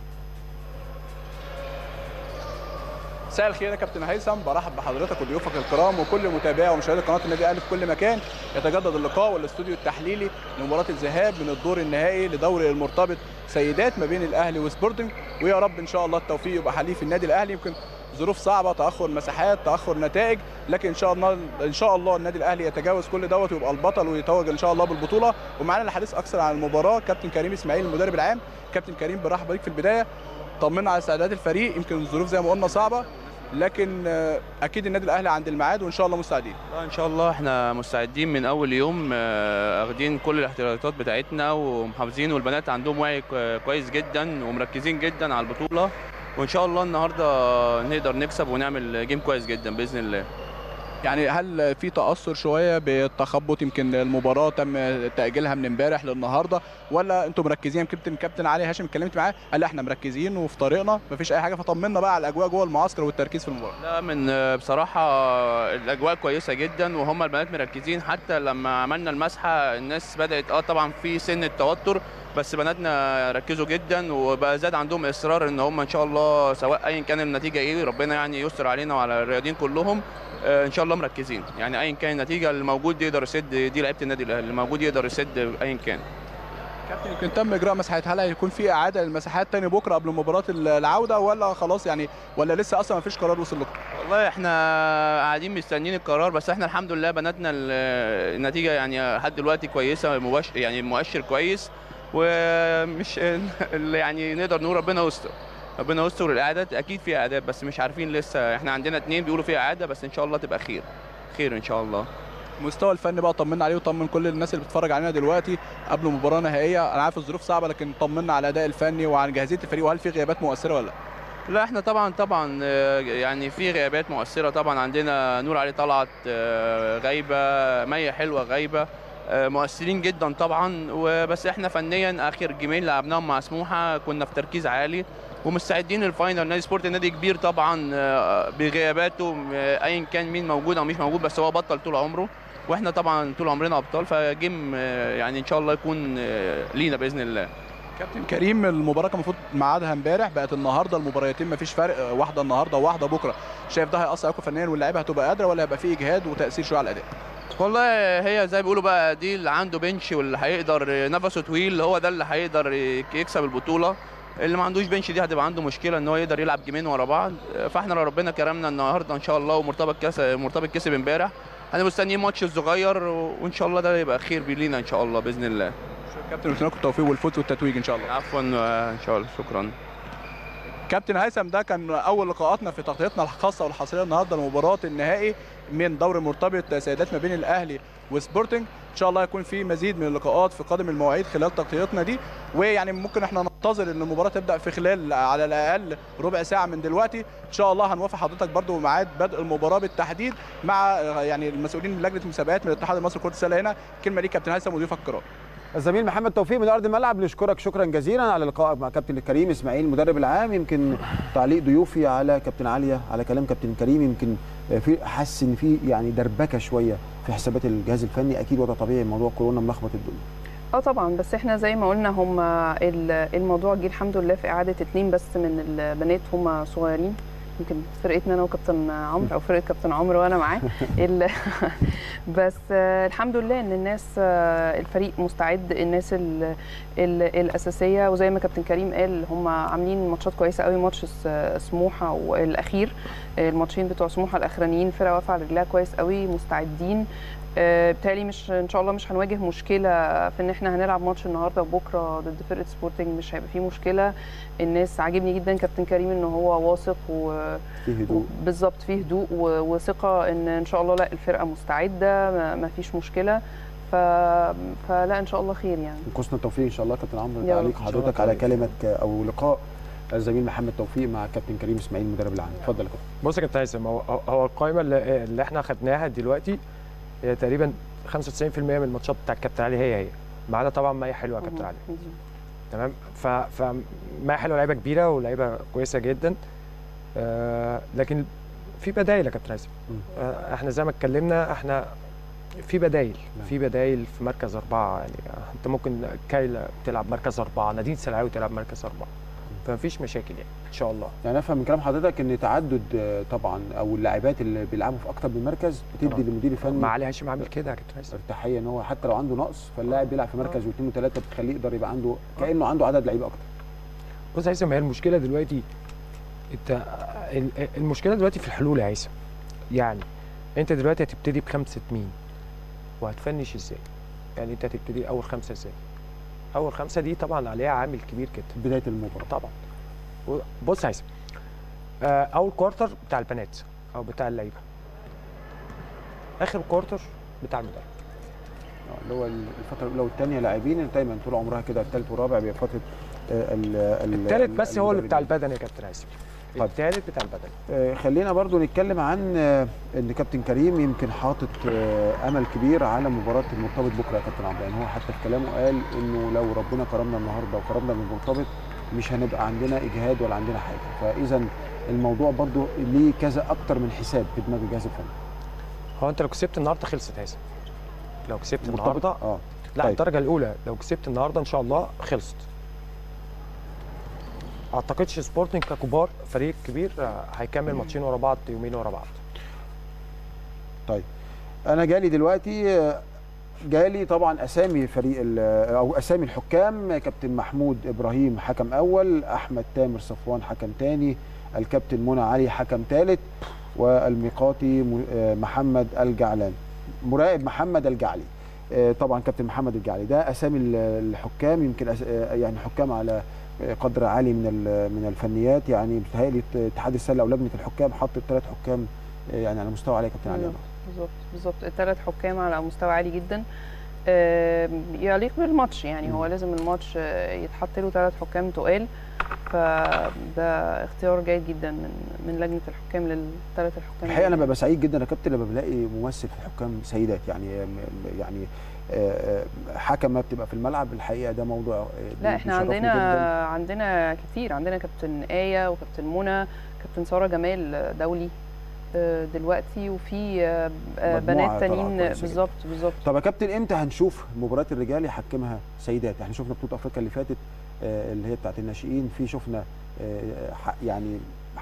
مساء الخير يا كابتن هيثم برحب بحضرتك وضيوفك الكرام وكل متابعي ومشاهدي قناه النادي الاهلي في كل مكان يتجدد اللقاء والاستوديو التحليلي لمباراه الذهاب من الدور النهائي لدوري المرتبط سيدات ما بين الاهلي وسبورتنج ويا رب ان شاء الله التوفيق يبقى حليف النادي الاهلي يمكن ظروف صعبه تاخر مساحات تاخر نتائج لكن ان شاء الله ان شاء الله النادي الاهلي يتجاوز كل دوت ويبقى البطل ويتوج ان شاء الله بالبطوله ومعانا الحديث اكثر عن المباراه كابتن كريم اسماعيل المدرب العام كابتن كريم برحب بيك في البدايه طمنا على استعدادات الفريق يمكن الظروف زي ما قلنا صعبه لكن آه، اكيد النادي الاهلي عند الميعاد وان شاء الله مستعدين لا ان شاء الله احنا مستعدين من اول يوم آه، واخدين كل الاحتياطات بتاعتنا ومحافظين والبنات عندهم وعي كو- كويس جدا ومركزين جدا على البطوله وان شاء الله النهارده نقدر نكسب ونعمل جيم كويس جدا باذن الله يعني هل في تاثر شويه بالتخبط يمكن المباراه تم تاجيلها من امبارح للنهارده ولا انتم مركزين كابتن كابتن علي هاشم اتكلمت معاه قال لا احنا مركزين وفي طريقنا مفيش اي حاجه فطمنا بقى على الاجواء جوه المعسكر والتركيز في المباراه لا من آه، بصراحه الاجواء كويسه جدا وهم البنات مركزين حتى لما عملنا المسحه الناس بدات اه طبعا في سن التوتر بس بناتنا ركزوا جدا وبقى زاد عندهم اصرار ان هم ان شاء الله سواء ايا كان النتيجه ايه ربنا يعني يستر علينا وعلى الرياضيين كلهم آه، ان شاء الله مركزين يعني ايا كان النتيجه اللي موجود يقدر يسد دي لعيبه النادي الاهلي اللي موجود يقدر يسد ايا كان كابتن يمكن تم اجراء مساحات هل هيكون في اعاده للمساحات تاني بكره قبل مباراه العوده ولا خلاص يعني ولا لسه اصلا مفيش قرار وصل لكم والله احنا قاعدين مستنيين القرار بس احنا الحمد لله بناتنا ال- النتيجه يعني لحد دلوقتي كويسه مباشر يعني مؤشر كويس ومش ال- يعني نقدر نقول ربنا يستر ربنا يستر الاعداد اكيد في اعداد بس مش عارفين لسه احنا عندنا اتنين بيقولوا في اعاده بس ان شاء الله تبقى خير خير ان شاء الله المستوى الفني بقى طمنا عليه وطمن كل الناس اللي بتتفرج علينا دلوقتي قبل مباراه نهائيه انا عارف الظروف صعبه لكن طمنا على الاداء الفني وعن جاهزيه الفريق وهل في غيابات مؤثره ولا لا لا احنا طبعا طبعا آه، يعني في غيابات مؤثره طبعا عندنا نور علي طلعت آه، غايبه ميه حلوه غايبه آه، مؤثرين جدا طبعا وبس احنا فنيا اخر جيمين لعبناهم مع سموحه كنا في تركيز عالي ومستعدين للفاينل نادي سبورت نادي كبير طبعا آه، بغياباته آه، ايا كان مين موجود او مش موجود بس هو بطل طول عمره واحنا طبعا طول عمرنا ابطال فجيم آه، يعني ان شاء الله يكون آه، لينا باذن الله كابتن كريم المباراه كان المفروض ميعادها امبارح بقت النهارده المباريتين مفيش فرق آه، واحده النهارده وواحده بكره شايف ده هيأثر عليكم فنيا واللعيبه هتبقى قادره ولا هيبقى فيه اجهاد وتاثير شويه على الاداء والله هي زي ما بيقولوا بقى دي اللي عنده بنش واللي هيقدر نفسه طويل هو ده اللي هيقدر يكسب البطوله اللي ما عندوش بنش دي هتبقى عنده مشكله ان هو يقدر يلعب جيمين ورا بعض فاحنا لو ربنا كرمنا النهارده ان شاء الله ومرتبط كاس مرتبط كسب امبارح احنا مستنيين ماتش صغير وان شاء الله ده يبقى خير لينا ان شاء الله باذن الله كابتن قلت لكم التوفيق والفوز والتتويج ان شاء الله عفوا آه، ان شاء الله شكرا كابتن هيثم ده كان اول لقاءاتنا في تغطيتنا الخاصه والحصريه النهارده لمباراه النهائي من دوري مرتبط سيدات ما بين الاهلي وسبورتنج ان شاء الله يكون في مزيد من اللقاءات في قادم المواعيد خلال تغطيتنا دي ويعني ممكن احنا ننتظر ان المباراه تبدا في خلال على الاقل ربع ساعه من دلوقتي ان شاء الله هنوافق حضرتك برضو ميعاد بدء المباراه بالتحديد مع يعني المسؤولين من لجنه المسابقات من الاتحاد المصري لكره السله هنا كلمه ليك كابتن هيثم وضيوفك الكرام الزميل محمد توفيق من ارض الملعب نشكرك شكرا جزيلا على لقائك مع كابتن الكريم اسماعيل المدرب العام يمكن تعليق ضيوفي على كابتن عليا على كلام كابتن الكريم يمكن في حاسس ان في يعني دربكه شويه في حسابات الجهاز الفني اكيد وضع طبيعي موضوع كورونا ملخبط الدنيا اه طبعا بس احنا زي ما قلنا هم الموضوع جه الحمد لله في اعاده اتنين بس من البنات هم صغيرين يمكن فرقتنا انا وكابتن عمرو او فرقه كابتن عمرو وانا معاه ال- بس آه، الحمد لله ان الناس آه، الفريق مستعد الناس ال ال الاساسيه وزي ما كابتن كريم قال هم عاملين ماتشات كويسه قوي ماتش س- سموحه والاخير آه، الماتشين بتوع سموحه الاخرانيين فرقه واقفه على رجلها كويس قوي مستعدين آه، بالتالي مش ان شاء الله مش هنواجه مشكله في ان احنا هنلعب ماتش النهارده وبكره ضد فرقه سبورتنج مش هيبقى فيه مشكله الناس عاجبني جدا كابتن كريم ان هو واثق و في هدوء بالظبط فيه هدوء و- وثقه ان ان شاء الله لا الفرقه مستعده ما- ما فيش مشكله ف... فلا ان شاء الله خير يعني ينقصنا التوفيق ان شاء الله كابتن عمرو يا رب. تعليق إن شاء الله حضرتك على توفيق. كلمه او لقاء الزميل محمد توفيق مع كابتن كريم اسماعيل المدرب العام اتفضل يا كابتن بص يا كابتن هيثم هو هو القائمه اللي, اللي احنا خدناها دلوقتي هي تقريبا 95% من الماتشات بتاع الكابتن علي هي هي ما عدا طبعا مي حلوه يا كابتن علي تمام ف ف مي حلوه لعيبه كبيره ولعيبه كويسه جدا آه لكن في بدايل يا كابتن هيثم مم. آه احنا زي ما اتكلمنا احنا في بدايل نعم. في بدايل في مركز اربعه يعني انت ممكن كايلا تلعب مركز اربعه نادين سلعاوي تلعب مركز اربعه فمفيش مشاكل يعني ان شاء الله يعني افهم من كلام حضرتك ان تعدد آه، طبعا او اللاعبات اللي بيلعبوا في اكتر من مركز بتدي طبعاً. للمدير الفني مع علي هاشم عامل كده يا كابتن هيثم ارتاحيه ان هو حتى لو عنده نقص فاللاعب بيلعب في مركز واثنين وثلاثه بتخليه يقدر يبقى عنده كانه عنده عدد لعيبه اكتر بص يا هيثم هي المشكله دلوقتي انت ال- المشكله دلوقتي في الحلول يا هيثم يعني انت دلوقتي هتبتدي بخمسه مين وهتفنش ازاي يعني انت هتبتدي اول خمسه ازاي اول خمسه دي طبعا عليها عامل كبير جدا بدايه المباراه طبعا و- بص يا هيثم آه، اول كوارتر بتاع البنات او بتاع اللعيبه اخر كوارتر بتاع المدرب آه، اللي هو الفتره الاولى والثانيه لاعبين دايما طول عمرها كده الثالث والرابع بيبقى فتره آه، ال- ال- الثالث بس هو اللي بتاع المدربين. البدن يا كابتن هيثم طيب. الثالث بتاع البدن آه، خلينا برضو نتكلم عن آه، ان كابتن كريم يمكن حاطط آه، امل كبير على مباراه المرتبط بكره يا كابتن عمرو يعني هو حتى في كلامه قال انه لو ربنا كرمنا النهارده وكرمنا من المرتبط مش هنبقى عندنا اجهاد ولا عندنا حاجه فاذا الموضوع برضو ليه كذا اكتر من حساب في دماغ الجهاز الفني هو انت لو كسبت النهارده خلصت هيثم لو كسبت مرتبط النهارده اه لا طيب. الدرجه الاولى لو كسبت النهارده ان شاء الله خلصت اعتقدش سبورتنج ككبار فريق كبير آه، هيكمل ماتشين ورا بعض يومين ورا بعض انا جالي دلوقتي آه، جالي طبعا اسامي فريق ال- او اسامي الحكام كابتن محمود ابراهيم حكم اول احمد تامر صفوان حكم تاني الكابتن منى علي حكم ثالث والميقاتي م- آه، محمد الجعلان مراقب محمد الجعلي آه، طبعا كابتن محمد الجعلي ده اسامي ال- الحكام يمكن أس- آه، يعني حكام على قدر عالي من ال- من الفنيات يعني بتهيألي اتحاد السله او لجنه الحكام حطت ثلاث حكام آه، يعني على مستوى عالي يا كابتن علي بالظبط بالظبط بالظبط الثلاث حكام على مستوى عالي جدا آم، يليق بالماتش يعني هو مم. لازم الماتش آه، يتحط له ثلاث حكام تقال فده اختيار جيد جدا من من لجنه الحكام للثلاث الحكام الحقيقه انا اللي- ببقى سعيد جدا يا كابتن لما بلاقي ممثل في حكام سيدات يعني يعني آه، آه، حكمه بتبقى في الملعب الحقيقه ده موضوع آه، لا احنا بيشرفني عندنا جداً. عندنا كتير عندنا كابتن آية وكابتن منى كابتن سارة جمال دولي آه، دلوقتي وفي آه، آه، مجموعة بنات طالعة تانيين كويسة جداً. بالظبط بالظبط طب يا كابتن امتى هنشوف مباريات الرجال يحكمها سيدات احنا شفنا بطوله افريقيا اللي فاتت آه، اللي هي بتاعت الناشئين في شفنا آه، ح- يعني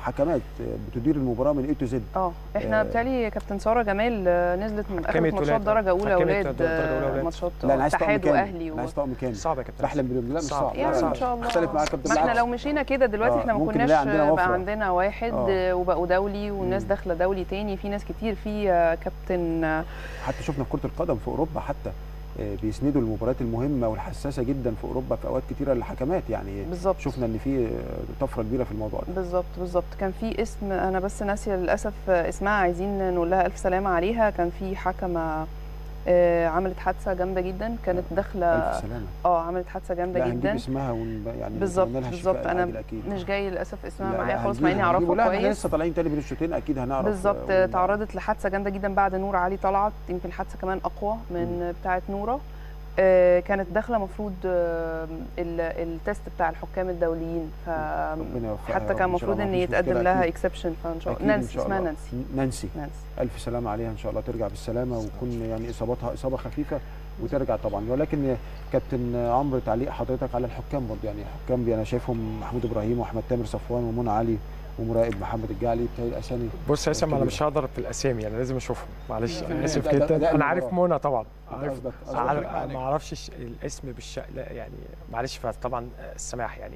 حكمات بتدير المباراه من اي تو زد اه احنا آه. بالتالي كابتن ساره جمال آه، نزلت من حكمت اخر ماتشات ولاد. درجه اولى حكمت اولاد درجة أولى آه، أولاد. ماتشات لا انا عايز طقم اتحاد كامل واهلي انا و... عايز طقم كامل صعب يا كابتن بحلم بال- لا مش صعب. صعب يعني لا، ان لا. شاء الله اختلف معاك يا كابتن ما احنا بالعكس. لو مشينا كده دلوقتي آه، احنا ما ممكن كناش نلاقي عندنا بقى وفرة. عندنا واحد آه. آه، وبقوا دولي والناس مم. داخله دولي تاني في ناس كتير في آه، كابتن آه، حتى شفنا في كره القدم في اوروبا حتى آه، بيسندوا المباريات المهمه والحساسه جدا في اوروبا في اوقات كتيره للحكمات يعني بالظبط شفنا ان في آه، طفره كبيره في الموضوع ده بالظبط بالظبط كان في اسم انا بس ناسيه للاسف اسمها عايزين نقول لها الف سلامه عليها كان في حكمه آه، عملت حادثه جامده جدا كانت داخله الف سلامه اه عملت حادثه جامده لا هنجيب جدا اسمها ون... يعني بالظبط نتمنى لها الشفاء بالظبط انا العاجل أكيد. مش جاي للاسف اسمها لا، معايا لا، خالص مع هنجيب- اني اعرفها هنجيبه. لا احنا كويس لسه طالعين تاني بين الشوطين اكيد هنعرف بالظبط آه، ون- تعرضت لحادثه جامده جدا بعد نور علي طلعت يمكن حادثه كمان اقوى من بتاعه نوره آه، كانت داخله مفروض آه، ال- التست بتاع الحكام الدوليين ف ربنا يوفقها يا حتى رب كان إن شاء المفروض الله، ان مفيش يتقدم مشكلة لها أكيد. اكسبشن فان شاء أكيد الله إن نانسي شاء اسمها الله. نانسي نانسي نانسي الف سلامه عليها ان شاء الله ترجع بالسلامه وتكون يعني اصابتها اصابه خفيفه وترجع طبعا ولكن كابتن عمرو تعليق حضرتك على الحكام برضه يعني الحكام انا شايفهم محمود ابراهيم واحمد تامر صفوان ومنى علي ومراقب محمد الجعلي بتاعي الاسامي بص يا هيثم انا كبيرة. مش هقدر في الاسامي انا لازم اشوفهم معلش انا اسف ده- ده- ده جدا انا عارف المباراة. منى طبعا أنت عارف قصدك- قصدك عارف عليك. ما اعرفش الش- الاسم بالش لا يعني معلش فطبعا السماح يعني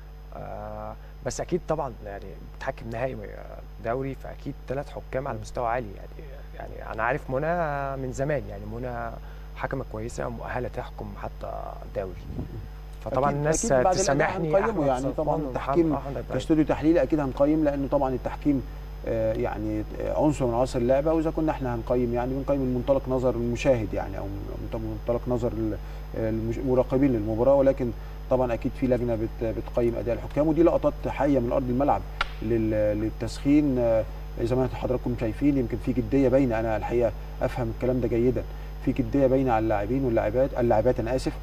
آه بس اكيد طبعا يعني بتحكم نهائي دوري فاكيد ثلاث حكام على مستوى عالي يعني يعني انا عارف منى من زمان يعني منى حكمه كويسه مؤهله تحكم حتى دوري فطبعا أكيد- الناس أكيد بعد الأداء تسامحني هنقيمه أحمد يعني صفوان طبعاً ومحمد- التحكيم أحمد إبراهيم. كاستوديو تحليلي اكيد هنقيم لانه طبعا التحكيم آه، يعني عنصر من عناصر اللعبه واذا كنا احنا هنقيم يعني بنقيم من منطلق نظر المشاهد يعني او من منطلق نظر ال- المش- المراقبين للمباراه ولكن طبعا اكيد في لجنه بت- بتقيم اداء الحكام ودي لقطات حيه من ارض الملعب لل- للتسخين آه، زي ما حضراتكم شايفين يمكن في جديه باينه انا الحقيقه افهم الكلام ده جيدا في جديه باينه على اللاعبين واللاعبات اللاعبات انا اسف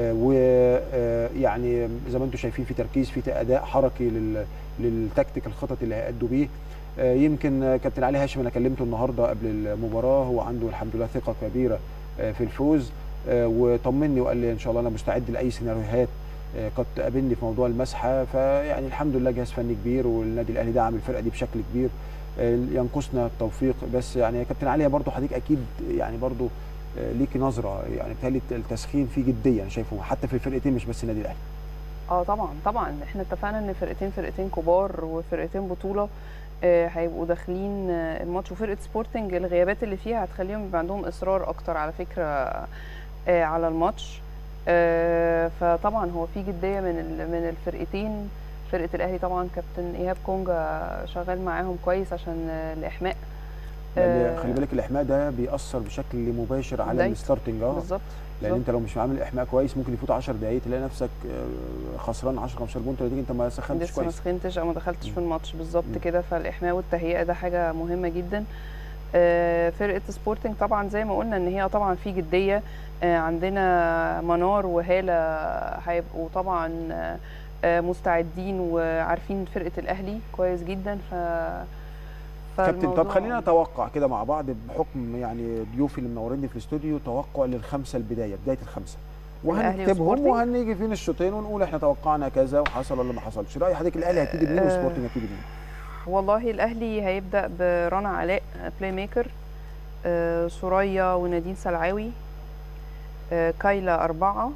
ويعني زي ما انتم شايفين في تركيز في اداء حركي لل- للتكتيك الخطط اللي هيأدوا بيه آه، يمكن آه، كابتن علي هاشم انا كلمته النهارده قبل المباراه هو عنده الحمد لله ثقه كبيره آه، في الفوز آه، وطمني وقال لي ان شاء الله انا مستعد لاي سيناريوهات آه، قد تقابلني في موضوع المسحه فيعني الحمد لله جهاز فني كبير والنادي الاهلي دعم الفرقه دي بشكل كبير آه، ينقصنا التوفيق بس يعني يا كابتن علي برضو حضرتك اكيد يعني برضو آه، ليكي نظره يعني بالتالي التسخين فيه جديه انا شايفه حتى في الفرقتين مش بس النادي الاهلي اه طبعا طبعا احنا اتفقنا ان فرقتين فرقتين كبار وفرقتين بطوله آه، هيبقوا داخلين آه، الماتش وفرقه سبورتنج الغيابات اللي فيها هتخليهم يبقى عندهم اصرار اكتر على فكره آه، على الماتش آه، فطبعا هو في جديه من ال- من الفرقتين فرقه الاهلي طبعا كابتن ايهاب كونجا شغال معاهم كويس عشان آه، الاحماء لان آه، خلي بالك الاحماء ده بيأثر بشكل مباشر على بداية. الستارتنج اه بالظبط لان بالظبط. انت لو مش عامل احماء كويس ممكن يفوت 10 دقائق تلاقي نفسك آه، خسران 10 15 بونت نتيجه انت ما سخنتش لسه ما كويس سخنتش او ما دخلتش في مم. الماتش بالظبط مم. كده فالاحماء والتهيئه ده حاجه مهمه جدا آه، فرقه سبورتنج طبعا زي ما قلنا ان هي طبعا في جديه آه، عندنا منار وهاله هيبقوا طبعا آه، آه، مستعدين وعارفين فرقه الاهلي كويس جدا ف كابتن طب فالموضوع- خلينا نتوقع كده مع بعض بحكم يعني ضيوفي اللي منوريني في الاستوديو توقع للخمسه البدايه بدايه الخمسه الأهلي وهنكتبهم وسبورتنج؟ وهنيجي فين الشوطين ونقول احنا توقعنا كذا وحصل ولا ما حصلش راي حضرتك الاهلي هيبتدي بمين آه، وسبورتنج هيبتدي بمين والله الاهلي هيبدا برنا علاء بلاي ميكر آه، سوريا ونادين سلعاوي آه، كايلا أربعة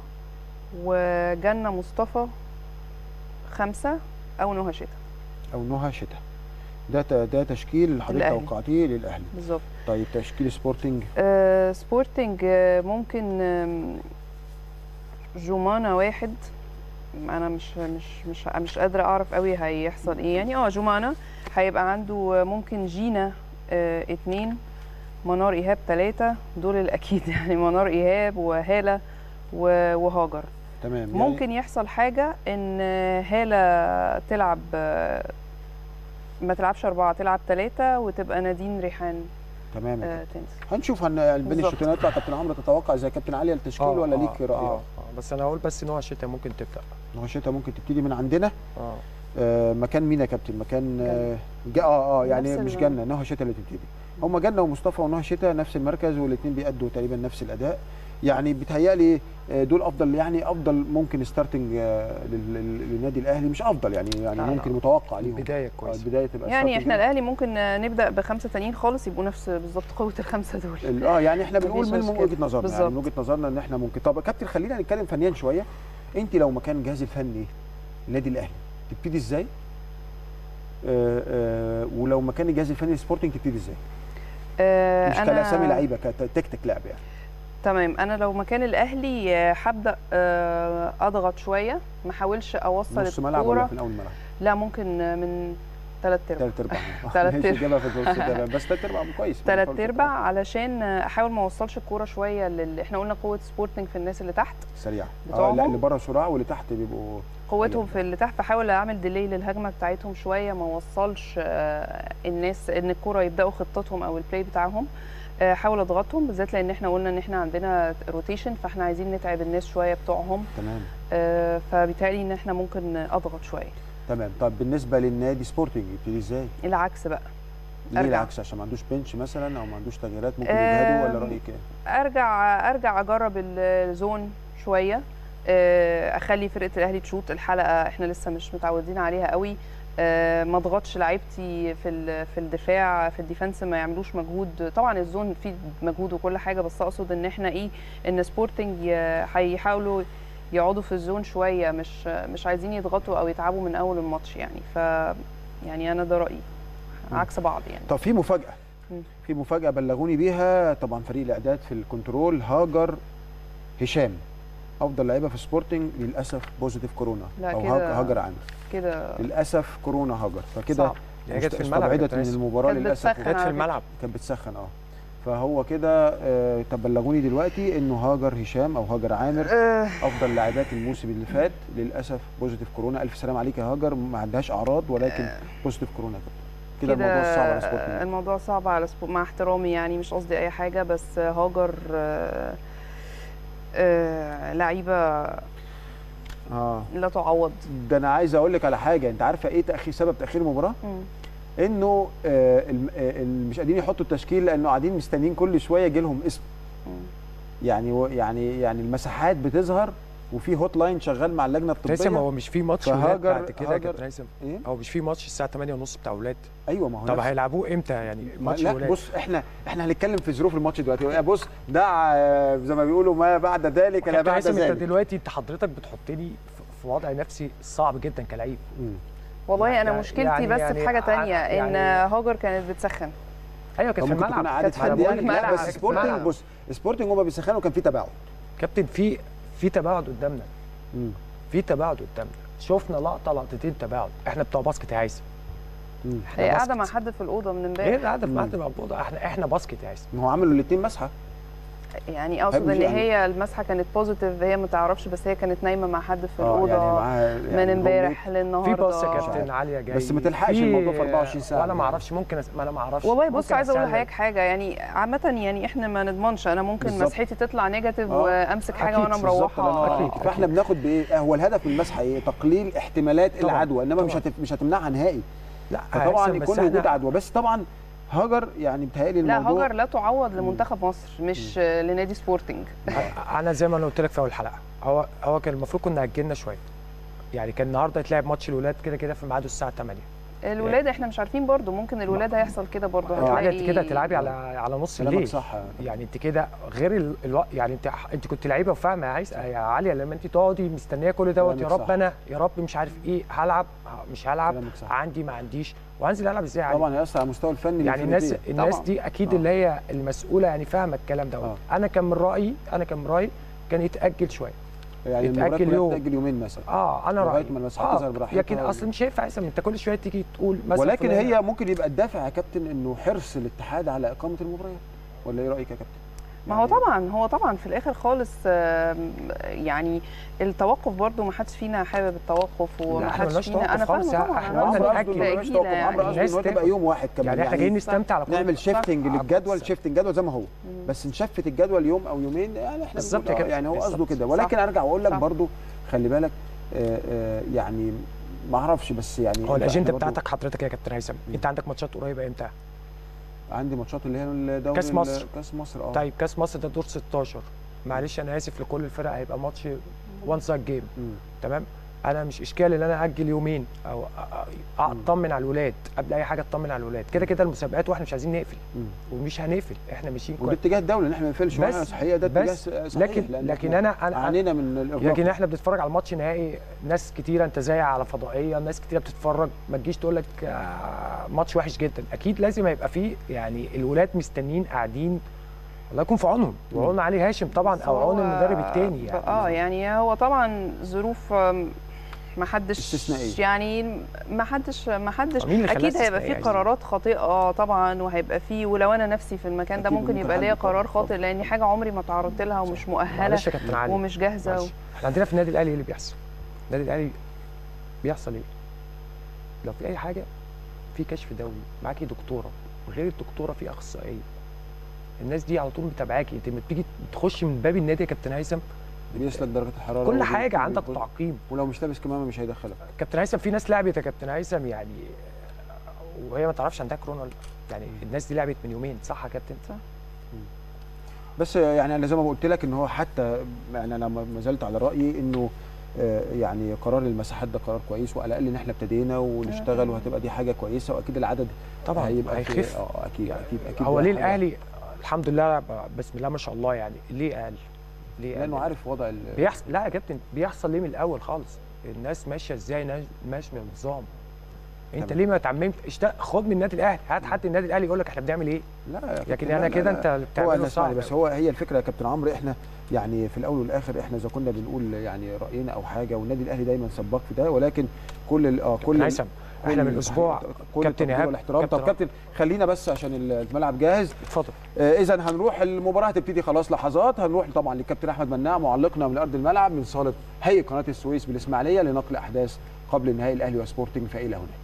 وجنة مصطفى خمسة أو نهى شتا او نهى شتا ده ت- ده تشكيل اللي حضرتك الأهلي. توقعتيه للاهلي بالظبط طيب تشكيل سبورتنج آه، سبورتنج آه، ممكن آم، جومانا واحد انا مش مش مش مش قادره اعرف قوي هيحصل ايه يعني اه جومانا هيبقى عنده آه، ممكن جينا آه، اتنين منار ايهاب ثلاثة دول الاكيد يعني منار ايهاب وهالة و- وهاجر تمام يعني ممكن يحصل حاجة ان هالة تلعب آه، ما تلعبش أربعة تلعب ثلاثة وتبقى نادين ريحان تمام يا آه، كابتن. تنسي هنشوف هن بين بالظبط. الشوطين هيطلع كابتن عمرو تتوقع زي كابتن علي التشكيل آه، ولا آه، ليك راي آه, آه بس انا هقول بس ان هو الشتاء ممكن تبدا نهى شتا ممكن تبتدي من عندنا اه آه مكان مين يا كابتن مكان آه جا- اه اه يعني نفس مش ال- جنه نهى شتا اللي تبتدي هم جنه ومصطفى ونهى شتا نفس المركز والاثنين بيأدوا تقريبا نفس الاداء يعني بيتهيألي آه، دول افضل يعني افضل ممكن ستارتنج للنادي الاهلي مش افضل يعني يعني لا، ممكن لا. متوقع ليهم البدايه آه، كويسه البدايه تبقى يعني starting احنا كده. الاهلي ممكن نبدا بخمسه تانيين خالص يبقوا نفس بالظبط قوه الخمسه دول ال- اه يعني احنا بنقول مفيش من مشكلة. وجهه نظرنا يعني من بالظبط. وجهه نظرنا ان احنا ممكن طب يا كابتن خلينا نتكلم فنيا شويه انت لو مكان الجهاز الفني النادي الاهلي تبتدي ازاي؟ آه آه ولو مكان الجهاز الفني سبورتنج تبتدي ازاي؟ آه، مش أنا- كالاسامي لعيبه كتكتيك لعب يعني تمام انا لو مكان الاهلي آه، هبدا آه، اضغط شويه ما احاولش اوصل نص ملعب ولا الكوره في الاول الملعب؟ لا ممكن آه، من ثلاث ارباع ثلاث ارباع تلات ماشي، أرباع. جابها في النص تمام بس ثلاث ارباع كويس ثلاث ارباع علشان آه، احاول ما اوصلش الكوره شويه لل... احنا قلنا قوه سبورتنج في الناس اللي تحت سريع اه بتوعهم. لا اللي بره سرعه واللي تحت بيبقوا قوتهم في اللي تحت فحاول اعمل ديلي للهجمه بتاعتهم شويه ما اوصلش آه، الناس ان الكوره يبداوا خطتهم او البلاي بتاعهم آه، احاول اضغطهم بالذات لان احنا قلنا ان احنا عندنا روتيشن فاحنا عايزين نتعب الناس شويه بتوعهم تمام آه، فبالتالي ان احنا ممكن اضغط شويه تمام طب بالنسبه للنادي سبورتنج يبتدي ازاي؟ العكس بقى ليه أرجع. العكس عشان ما عندوش بنش مثلا او ما عندوش تغييرات ممكن آم، يجهدوا ولا رايك ايه؟ ارجع ارجع اجرب الزون شويه آه، اخلي فرقه الاهلي تشوط الحلقه احنا لسه مش متعودين عليها قوي آه، ما اضغطش لعيبتي في ال- في الدفاع في الديفنس ما يعملوش مجهود طبعا الزون فيه مجهود وكل حاجه بس اقصد ان احنا ايه ان سبورتنج ي- هيحاولوا يقعدوا في الزون شويه مش مش عايزين يضغطوا او يتعبوا من اول الماتش يعني ف يعني انا ده رايي عكس بعض يعني طب في مفاجاه مم. في مفاجاه بلغوني بيها طبعا فريق الاعداد في الكنترول هاجر هشام افضل لعيبه في سبورتنج للاسف بوزيتيف كورونا لا او كده هاج- هاجر عامر كده للاسف كورونا هاجر فكده صعب هي جت في الملعب يا استبعدت كابتن من هيثم. المباراه كانت للاسف بتسخن جت على في فكرة. الملعب كانت بتسخن اه فهو كده آه طب بلغوني دلوقتي انه هاجر هشام او هاجر عامر آه، افضل لاعبات الموسم اللي فات للاسف بوزيتيف كورونا الف سلام عليك يا هاجر ما عندهاش اعراض ولكن بوزيتيف كورونا كده كده الموضوع صعب على سبورتنج الموضوع صعب على سبورت مع احترامي يعني مش قصدي اي حاجه بس هاجر آه، آه، لعيبه اه لا تعوض ده انا عايز اقول لك على حاجه انت عارفه ايه تاخير سبب تاخير المباراه مم. انه آه الم- آه، ال- مش قادرين يحطوا التشكيل لانه قاعدين مستنيين كل شويه يجي لهم اسم مم. يعني و- يعني يعني المساحات بتظهر وفي هوت لاين شغال مع اللجنه هيثم الطبيه هو مش في ماتش فهاجر- ولاد بعد كده يا هاجر- كابتن هيثم ايه هو مش في ماتش الساعه 8:30 بتاع اولاد ايوه ما هو طب نفس- هيلعبوه امتى يعني ما ماتش لا ولاد بص احنا احنا هنتكلم في ظروف الماتش دلوقتي بص دع آه، زي ما بيقولوا ما بعد ذلك لا كابتن بعد هيثم انت ذلك دلوقتي انت حضرتك بتحطني في- في وضع نفسي صعب جدا كلعيب مم. والله انا يعني- مشكلتي يعني- بس يعني في حاجه تانية ع- ان يعني- هاجر كانت بتسخن ايوه كانت أو في ممكن تكون الملعب قعدت كانت حد في يعني لا الملعب. بس كانت في سبورتنج الملعب. بص سبورتنج هما بيسخنوا كان في تباعد كابتن في في تباعد قدامنا مم. في تباعد قدامنا شفنا لقطه لقطتين تباعد احنا بتوع باسكت يا هيثم مم. احنا هي قاعده باسكت. مع حد في الاوضه من غير امبارح قاعده في مم. قاعده مع البوضه احنا احنا باسكت يا هيثم ما هو عملوا الاثنين مسحه يعني اقصد مش ان يعني- هي المسحه كانت بوزيتيف هي ما تعرفش بس هي كانت نايمه مع حد في اه الاوضه يعني معاها من يعني امبارح في للنهارده باص يا مش كابتن عارف. عاليه جاي بس ما تلحقش في- الموضوع في 24 ساعة وانا ما يعني. اعرفش ممكن أس... ما انا ما اعرفش والله بص ممكن عايزه اقول أستعمل. لحضرتك حاجه يعني عامه يعني احنا ما نضمنش انا ممكن بالظبط. مسحتي تطلع نيجاتيف آه. وامسك حاجه أكيد، وانا بالظبط، مروحه لأن- أكيد. فاحنا بناخد بايه هو الهدف من المسحه ايه تقليل احتمالات طبعاً، العدوى انما مش طبعاً. هتف... مش هتمنعها نهائي لا فطبعا هيثم، بس يكون وجود إحنا- عدوى بس طبعا هاجر يعني بتهيألي لا الموضوع هاجر لا تعوض لمنتخب مصر مش لنادي سبورتنج انا زي ما انا قلت لك في اول حلقه هو هو كان المفروض كنا اجلنا شويه يعني كان النهارده يتلعب ماتش الولاد كده كده في ميعاده الساعه 8 الولاد احنا مش عارفين برضو ممكن الولاد هيحصل كده برضو يعني هتلاقي انت كده تلعبي على على نص كلامك الليل صح يعني انت كده غير ال... الوقت يعني انت انت كنت لعيبه وفاهمه يا عايز يا عاليه لما انت تقعدي مستنيه كل دوت يا كلامك رب صح. انا يا رب مش عارف ايه هلعب مش هلعب كلامك صح. عندي ما عنديش وهنزل العب ازاي عادي طبعا هيأثر على المستوى الفني يعني الناس للفرقتين. الناس طبعاً. دي اكيد آه. اللي هي المسؤوله يعني فاهمه الكلام دوت آه. انا كان من رايي انا كان من رايي كان يتاجل شويه يعني يتأجل المباراه كلها يوم. تتأجل يومين مثلا اه انا لغاية رايي ما المساحات تظهر براحتها لكن و- اصل مش هينفع اسم انت كل شويه تيجي تقول مثلا ولكن فلان- هي ممكن يبقى الدافع يا كابتن انه حرص الاتحاد على اقامه المباريات ولا ايه رايك يا كابتن؟ ما هو طبعا هو طبعا في الاخر خالص آم، يعني التوقف برضو ما حدش فينا حابب التوقف لا، وما احنا حدش ملناش فينا توقف انا خالص، فاهمه طبعا احنا أنا قلنا برضو نأجل. تأجيلة ملناش توقف يعني. عمرو قصده الناس ان هو تبقى تاخد- يوم واحد كمان يعني احنا جايين نستمتع على كل نعمل شيفتنج صح. للجدول صح. شيفتنج جدول زي ما هو بس نشفت الجدول يوم او يومين يعني احنا بالظبط بنقول يا آه، كابتن، يعني هو قصده بالظبط. كده ولكن ارجع واقول لك صح. برضو خلي بالك آه، آه، يعني ما اعرفش بس يعني هو أنت- الاجنده إحنا برضو بتاعتك حضرتك يا كابتن هيثم انت عندك ماتشات قريبه امتى؟ عندي ماتشات اللي هي الدوري كأس ال- مصر. كاس مصر اه طيب كاس مصر ده دور 16 معلش انا اسف لكل الفرق هيبقى ماتش وان سايد جيم مم. تمام انا مش اشكال ان انا اجل يومين او أ- أ- اطمن على الولاد قبل اي حاجه اطمن على الولاد كده كده المسابقات واحنا مش عايزين نقفل مم. ومش هنقفل احنا ماشيين وده كويس اتجاه الدوله ان احنا ما نقفلش بس- بس صحيح ده اتجاه بس صحيح لكن لأن لكن إحنا انا انا عانينا من الارهاق لكن احنا بنتفرج على الماتش نهائي ناس كتيره انت زي على فضائيه ناس كتيره بتتفرج ما تجيش تقول لك آه، ماتش وحش جدا اكيد لازم هيبقى فيه يعني الولاد مستنيين قاعدين الله يكون في عونهم وعون علي هاشم طبعا او عون هو- المدرب التاني يعني اه يعني هو طبعا ظروف آم، ما حدش استثنائية. يعني ما حدش ما حدش مين اللي خلاها اكيد هيبقى استثنائية في عايزين؟ قرارات خاطئه طبعا وهيبقى في ولو انا نفسي في المكان ده أكيد ممكن ممكن يبقى حد ليا يقرر. قرار خاطئ طبعاً. لان حاجه عمري ما تعرضت لها ومش مؤهله معلش يا كابتن علي ومش جاهزه و... معلش. احنا عندنا في النادي الاهلي ايه اللي بيحصل؟ النادي الاهلي بيحصل ايه؟ لو في اي حاجه في كشف دولي معاكي دكتوره وغير الدكتوره في اخصائيه الناس دي على طول متابعاكي انت لما بتيجي تخش من باب النادي يا كابتن هيثم بيسلك درجه الحراره كل وبي- حاجه عندك وبي- تعقيم ولو مش لابس كمامه مش هيدخلك كابتن هيثم في ناس لعبت يا كابتن هيثم يعني وهي ما تعرفش عندها كورونا ولا لأ. يعني الناس دي لعبت من يومين صح يا كابتن؟ صح. بس يعني انا زي ما قلت لك ان هو حتى يعني انا ما زلت على رايي انه آه، يعني قرار المساحات ده قرار كويس وعلى الاقل ان احنا ابتدينا ونشتغل وهتبقى دي حاجه كويسه واكيد العدد طبعا هيبقى في- هيخف اه اكيد اكيد اكيد هو ده ليه حاجة- الاهلي الحمد لله ب- بسم الله ما شاء الله يعني ليه قال؟ ليه لانه قال؟ عارف وضع ال- بيحصل لا يا كابتن بيحصل ليه من الاول خالص الناس ماشيه ازاي ناس- ماشيه بنظام انت تمام. ليه ما اتعممت اشت... خد من النادي الاهلي هات حد النادي الاهلي يقول لك احنا بنعمل ايه لا يا لكن كابتن، انا لا، كده لا، انت لا. اللي هو بتعمله انا اسمعني صعب بس هو هي الفكره يا كابتن عمرو احنا يعني في الاول والاخر احنا اذا كنا بنقول يعني راينا او حاجه والنادي الاهلي دايما سباق في ده ولكن كل ال- اه كل ال- هيثم احنا من اسبوع كل كابتن التقدير ايهاب والاحترام طب كابتن كابتن خلينا بس عشان الملعب جاهز اتفضل اذا هنروح المباراه هتبتدي خلاص لحظات هنروح طبعا للكابتن احمد مناع معلقنا من ارض الملعب من صاله هيئه قناه السويس بالاسماعيليه لنقل احداث قبل نهائي الاهلي وسبورتنج فالى هناك